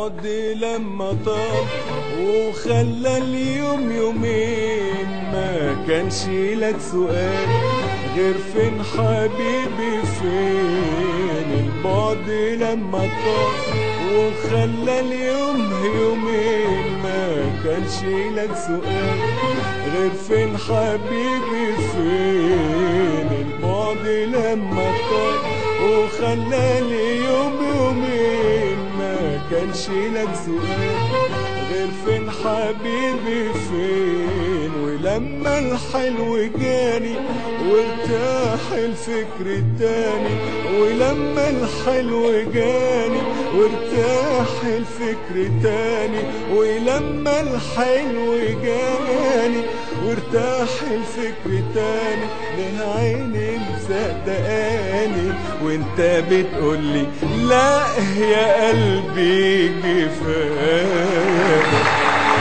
البعد لما طال وخلى اليوم يومين ما كانش لك سؤال غير فين حبيبي فين البعد لما طال وخلى اليوم يومين ما كانش لك سؤال غير فين حبيبي فين البعد لما طال وخلى اليوم يومين ما كانش لك سؤال غير فين حبيبي فين ولما الحلو جاني وارتاح الفكر تاني ولما الحلو جاني وارتاح الفكر تاني ولما الحلو جاني وارتاح الفكر تاني ليه عيني مصدقاني وانت بتقولي لا يا قلبي كفايه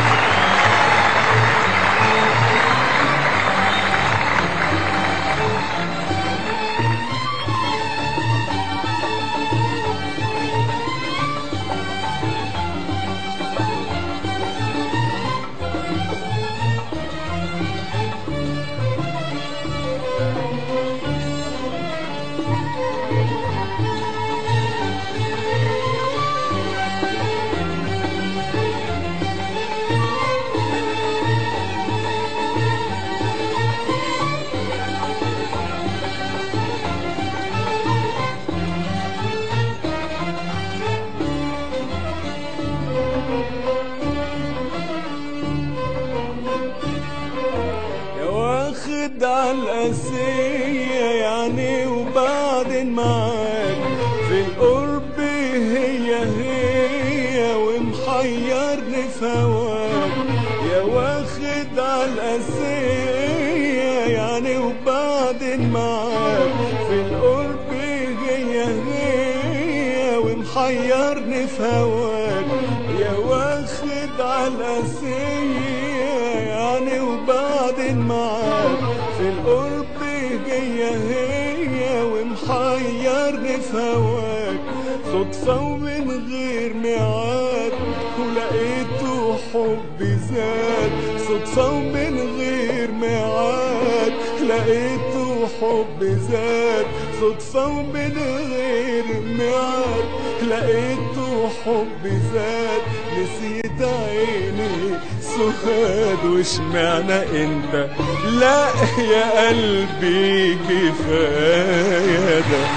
يا واخد على القاسية يعني وبعدين معاك في القرب هي هي ومحيرني في هواك يا واخد على القاسية يعني وبعدين معاك في القرب هي هي ومحيرني في هواك يا واخد على القاسية يعني وبعدين معاك في القرب هي هي ومحيرني في هواك صدفة ومن غير ميعاد ولقيته حب زاد صدفة ومن غير ميعاد لقيته حب زاد صدفة ومن غير ميعاد لقيته حب زاد نسيت عيني سهاد واشمعنى انت لا يا قلبي كفايه ده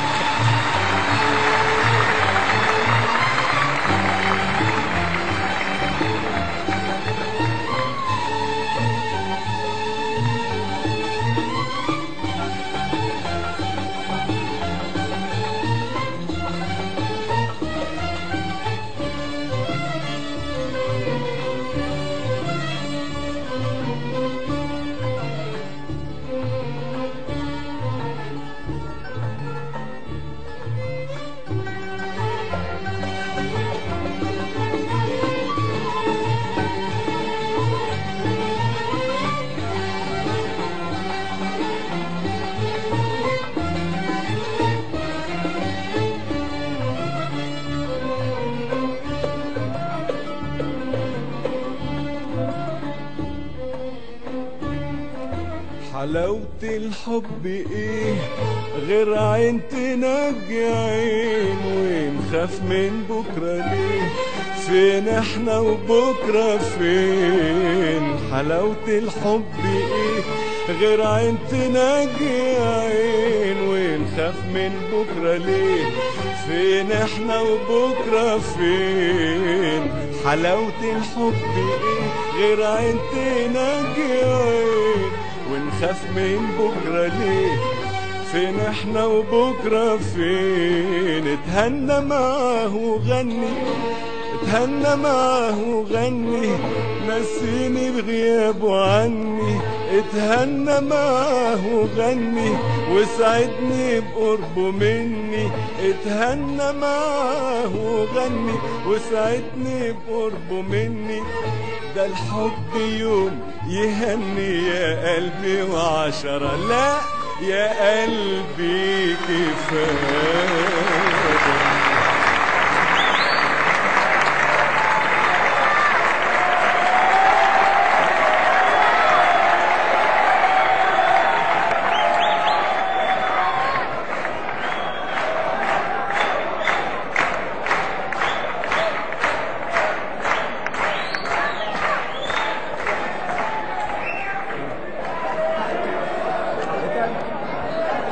حلاوة الحب ايه غير عين تنجي عين ونخاف من بكرة ليه فين احنا وبكرة فين حلاوة الحب ايه غير عين تنجي عين ونخاف من بكرة ليه فين احنا وبكرة فين حلاوة الحب ايه غير عين تنجي عين ونخاف من بكرة ليه فين احنا وبكرة فين اتهنى معاه وغني اتهنى معاه وغني نسيني بغيابه عني اتهنى معاه وغني وسعدني بقربه مني اتهنى معاه وغني وسعدني بقربه مني ده الحب يوم يهني يا قلبي وعشرة لا يا قلبي كفاية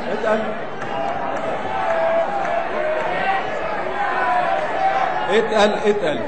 اتقل اتقل اتقل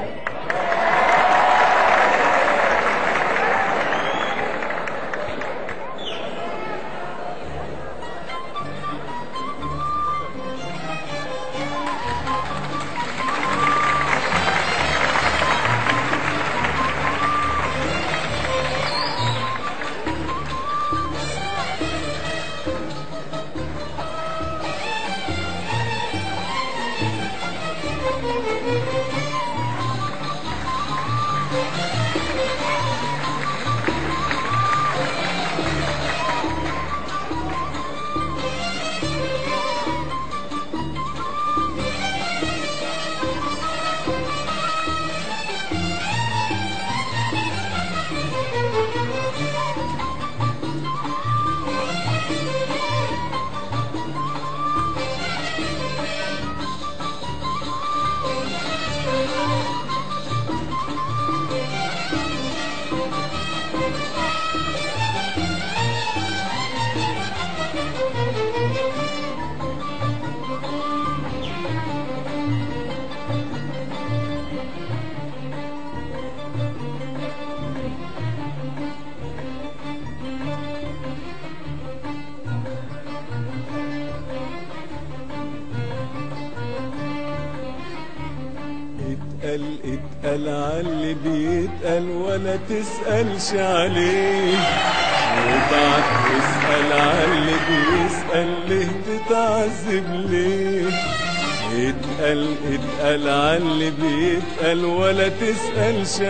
اتقل اتقل عاللي بيتقل ولا تسألش عليه وبعد تسأل عاللي بيسأل ليه تتعذب ليه اتقل اتقل عاللي بيتقل ولا تسألش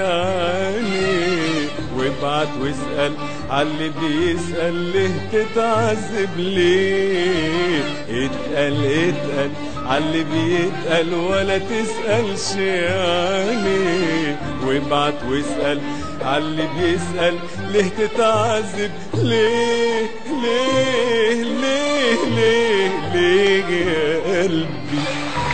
عليه وابعت واسأل عاللي بيسأل ليه تتعذب ليه اتقل اتقل عاللي بيتقل ولا تسألش عليه وابعت واسأل عاللي بيسأل ليه تتعذب ليه ليه ليه ليه ليه يا قلبي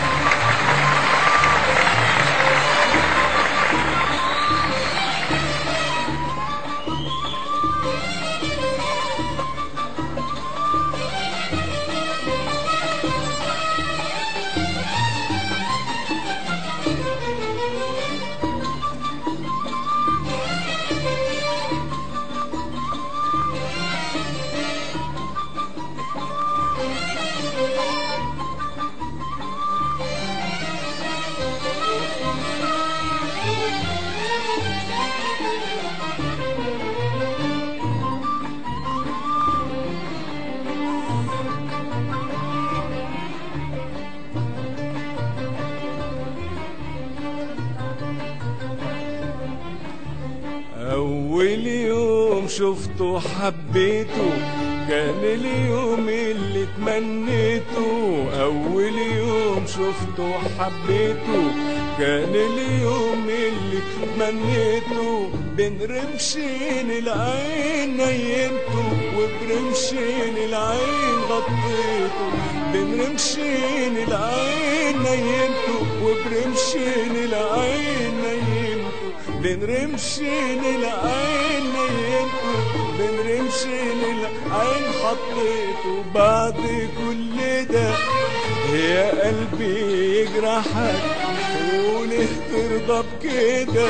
أول يوم شفته حبيته كان اليوم اللي تمنيته أول يوم شفته حبيته كان اليوم اللي تمنيته بين رمشين العين نيمته وبرمشين العين غطيته بين رمشين العين نيمته وبرمشين العين نيمته بين رمشين العين نيمته بين رمشين العين حطيته بعد كل ده يا قلبي يجرحك وليه ترضى بكده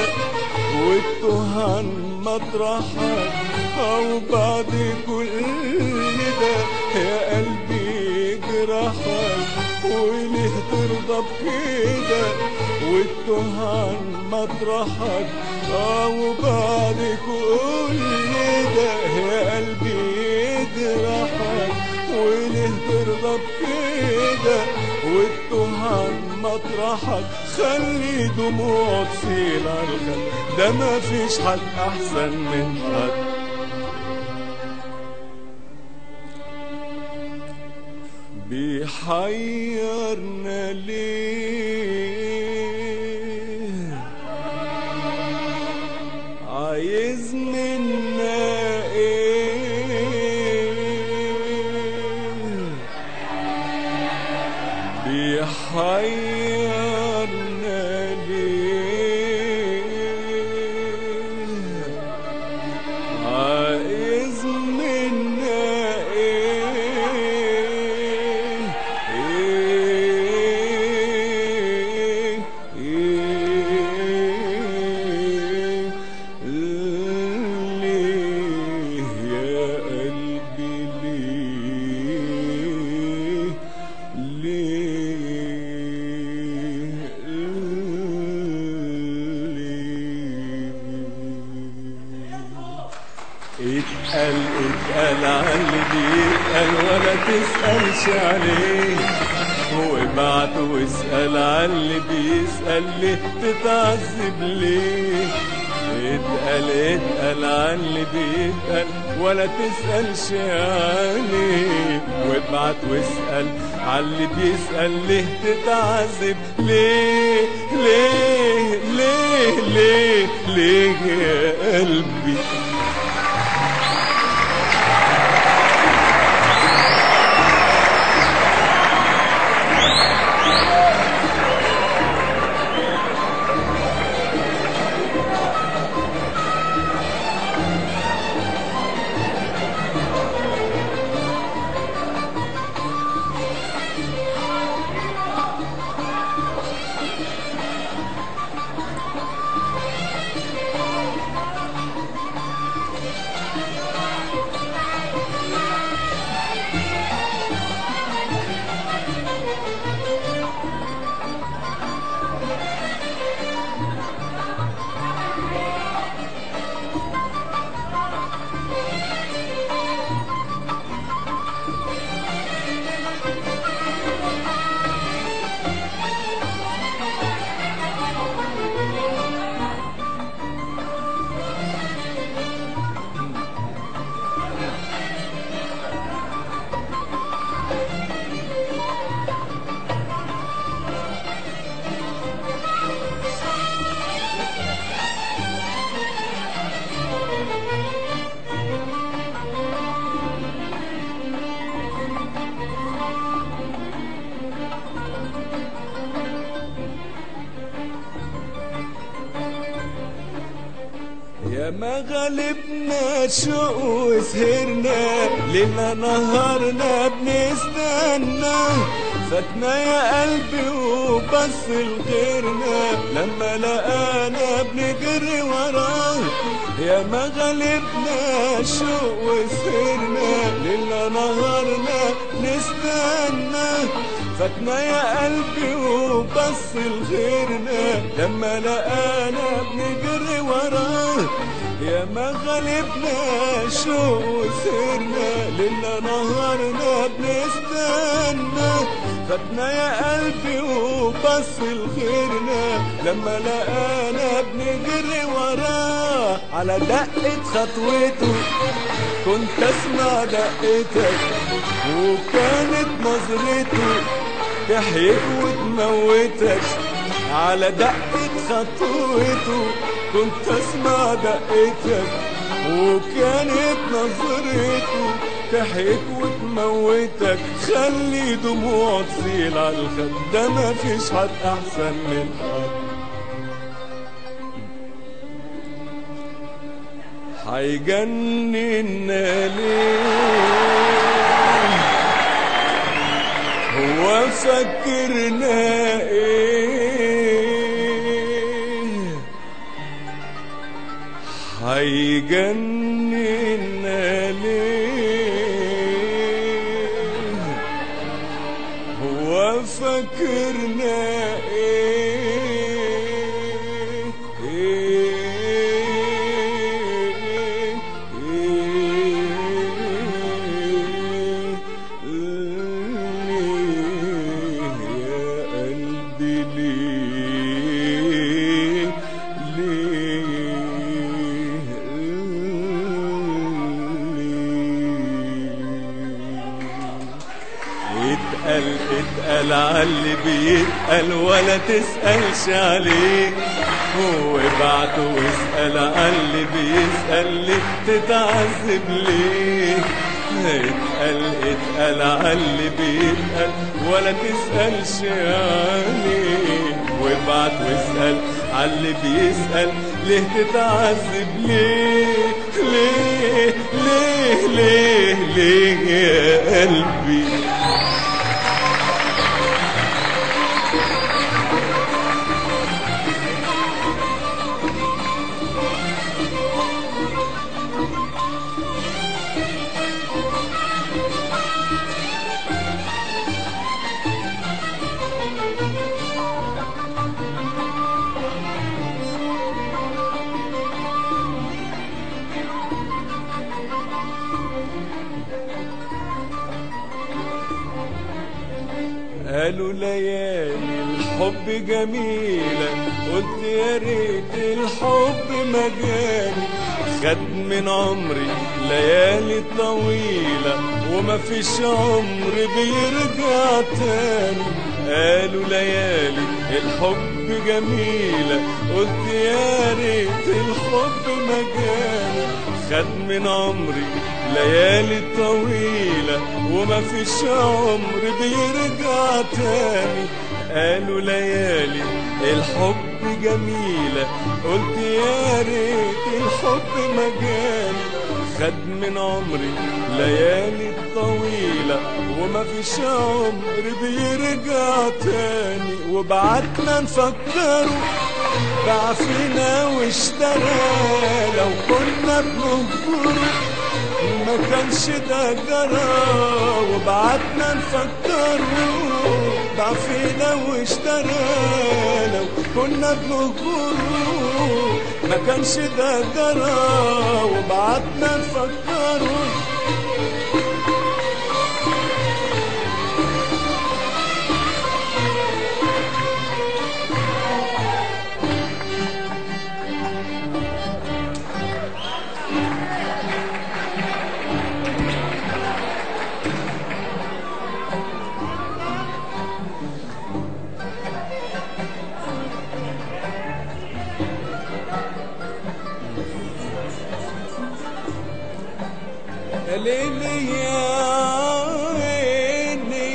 وتوه عن مطرحك او بعد كل ده يا قلبي يجرحك وليه ترضى بكده وتوه عن مطرحك او بعد كل ده يا قلبي يجرحك وليه ترضى بكده وتوه عن مطرحك خلي دموع تسيل على الخد ده ما فيش حد احسن من حد بيحيرنا ليه عايز منا ايه بيحيرنا ليه عايز منا ايه تسألش عليه وابعت واسأل على اللي بيسأل ليه تتعذب ليه اتقل اتقل عن اللي بيتقل ولا تسألش عليه وابعت واسأل على اللي بيسأل ليه تتعذب ليه ليه ليه ليه ليه يا قلبي يا ما غلبنا شوق وسهرنا ليلنا نهارنا بنستنى فاتنا يا قلبي وبص لغيرنا لما لقانا بنجري وراه يا ما غلبنا شوق وسهرنا ليلنا نهارنا نستنى فاتنا يا قلبي وبص لغيرنا لما لقانا بنجري وراه يا ما غلبنا شوق وسهرنا ليلنا نهارنا بنستنى فاتنا يا قلبي وبص لغيرنا لما لقانا بنجري وراه على دقة خطوته كنت اسمع دقتك وكانت نظرته تحييك وتموتك على دقة خطوته كنت اسمع دقتك وكانت نظرته تحييك وتموتك خلي دموع تسيل على الخد ده مفيش حد احسن من حد هيجننا ليه هو فكرنا ايه هيجننا ليه هو فكرنا ايه ايه ليه يا قلبي ليه ليه ليه اتقل اتقل عاللي بيتقل ولا تسألش عليه وابعت واسأل عاللي بيسأل ليه تتعذب ليه اتقل اتقل عاللي بيتقل ولا تسألش عليه وابعت واسأل عاللي بيسأل ليه تتعذب ليه ليه ليه ليه ليه يا قلبي قالوا ليالي الحب جميلة قلت يا ريت الحب مجاني خد من عمري ليالي طويلة وما فيش عمر بيرجع تاني قالوا ليالي الحب جميلة قلت يا ريت الحب مجاني خد من عمري ليالي طويلة وما فيش عمر بيرجع تاني قالوا ليالي الحب جميلة قلت يا ريت الحب مجاني خد من عمري ليالي طويلة وما فيش عمر بيرجع تاني وبعتنا نفكره باع فينا واشترى لو كنا بنهجره ما كانش ده جرى وبعتنا نفكره باع فينا واشترى لو كنا بنهجره ما كانش ده جرى وبعتنا نفكره ليلي يا عيني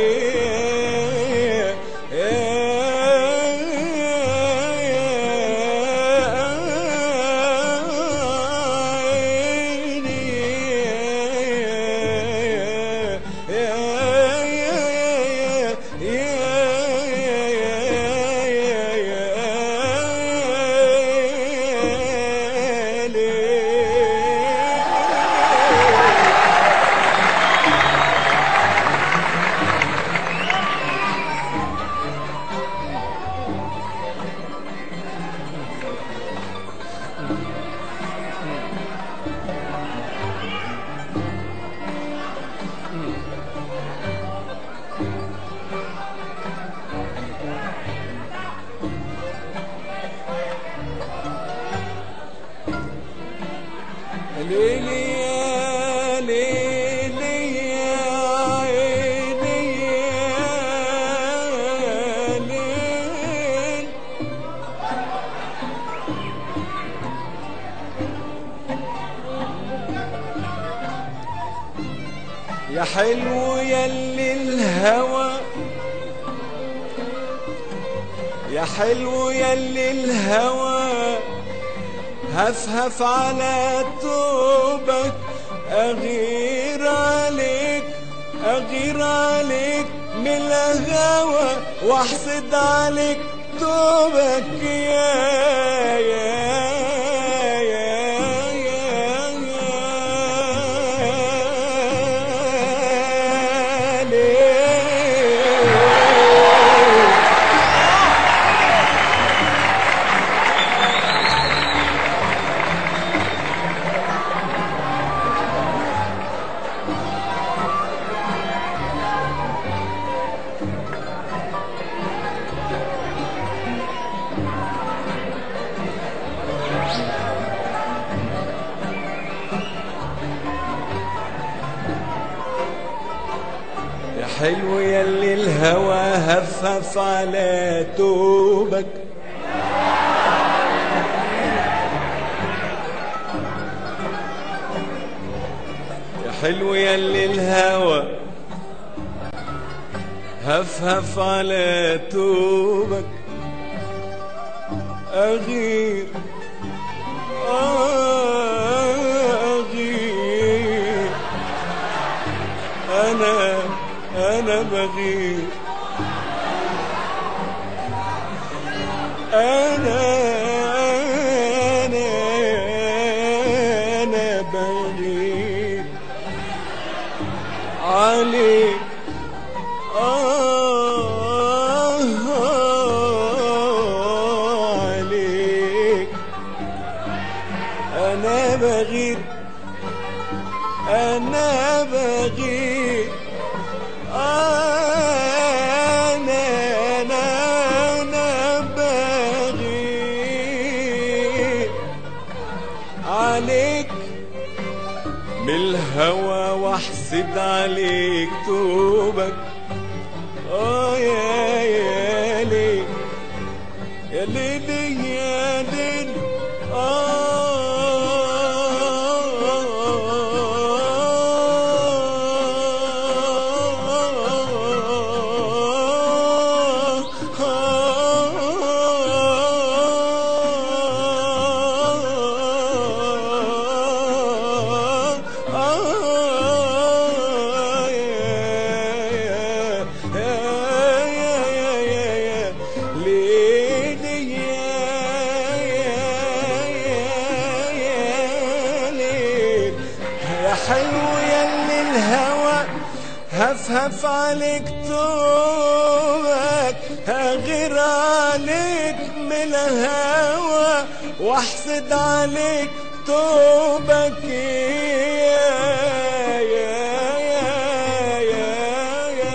ليلي يا ليلي يا عيني يا ليل يا حلو يلي الهوى يا حلو يلي الهوى هفهف على توبك أغير عليك أغير عليك من الهوى واحسد عليك توبك يا يا يا يا يا ليه يا حلو يلي الهوى هفهف على توبك يا حلو يلي الهوى هفهف على توبك أغير آه أغير أنا أنا بغير أنا أنا أنا بغير عليك آه عليك أنا بغير أنا بغير آه واحسد عليك توبك اه يا يا ليل يا ليل يا ليل يا حلو يلي الهوى هفهف عليك توبك هغير عليك من الهوى واحسد عليك توبك يا يا يا يا يا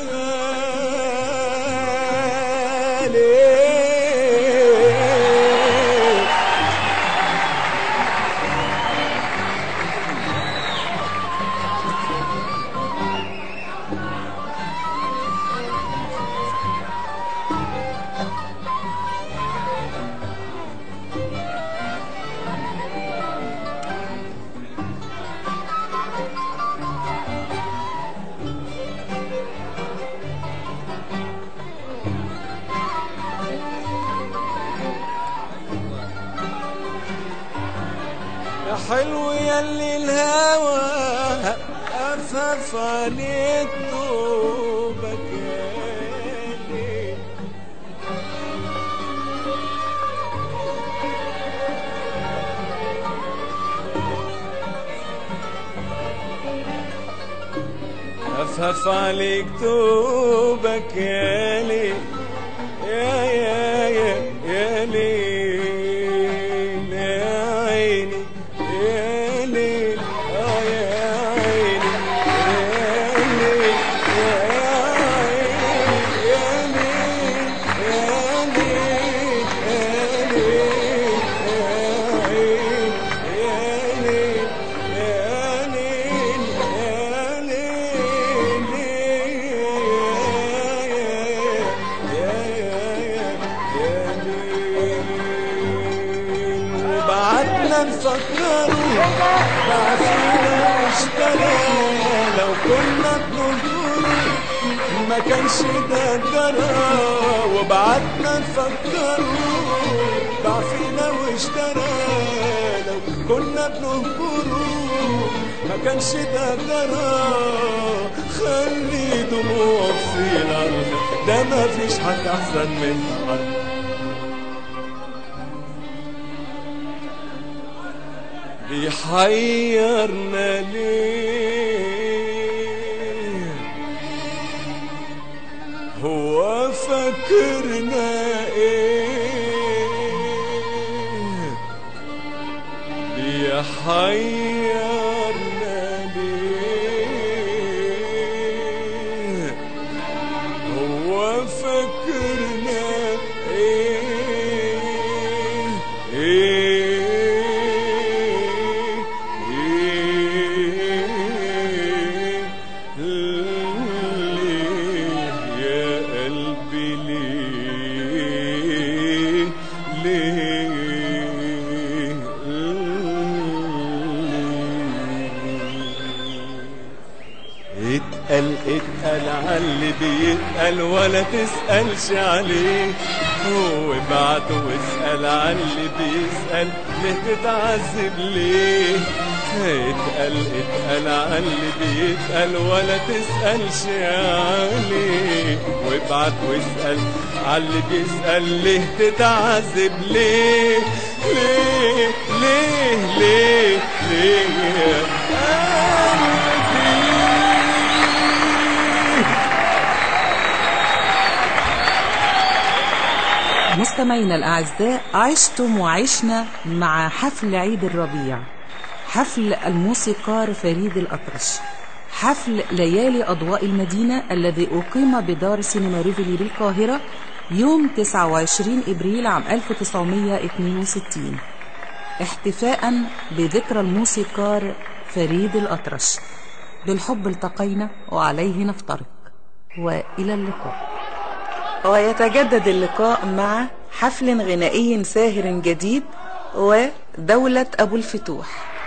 يا ليل يا حلو يلي الهوى أفف عليك طوبك يا ليل. أفف عليك توبك يا ليل يا يا يا يا ليل يا عيني يا ليل آه يا عيني يا ليل يا عيني يا ليل يا ليل يا ليل يا عيني يا ليل يا ليل وبعدنا نفكروا بعثنا واشترى لو كنا بننظروا ما كانش ده جرى وبعدنا نفكروا ضعفنا واشترى لو كنا بنهجروا ما كانش ده جرى خلي دموع في الارض ده ما فيش حد احسن من الارض بيحيرنا ليه هو فاكرنا ايه بيحيرنا ليه هو فاكرنا ايه ايه ايه ليه يا قلبي ليه ليه ليه اتقل اتقل عاللي بيتقل ولا تسألش عليه هو ابعت واسأل عاللي بيسأل ليه تتعذب ليه اتقل اتقل عاللي بيتقل ولا تسألش عليه وابعت واسأل عاللي بيسأل ليه تتعذب ليه ليه ليه ليه ليه يا قلبي مستمعينا الأعزاء عشتم وعشنا مع حفل عيد الربيع حفل الموسيقار فريد الأطرش حفل ليالي أضواء المدينة الذي أقيم بدار سينما ريفلي بالقاهرة يوم 29 إبريل عام 1962 احتفاء بذكرى الموسيقار فريد الأطرش بالحب التقينا وعليه نفترق وإلى اللقاء ويتجدد اللقاء مع حفل غنائي ساهر جديد ودولة أبو الفتوح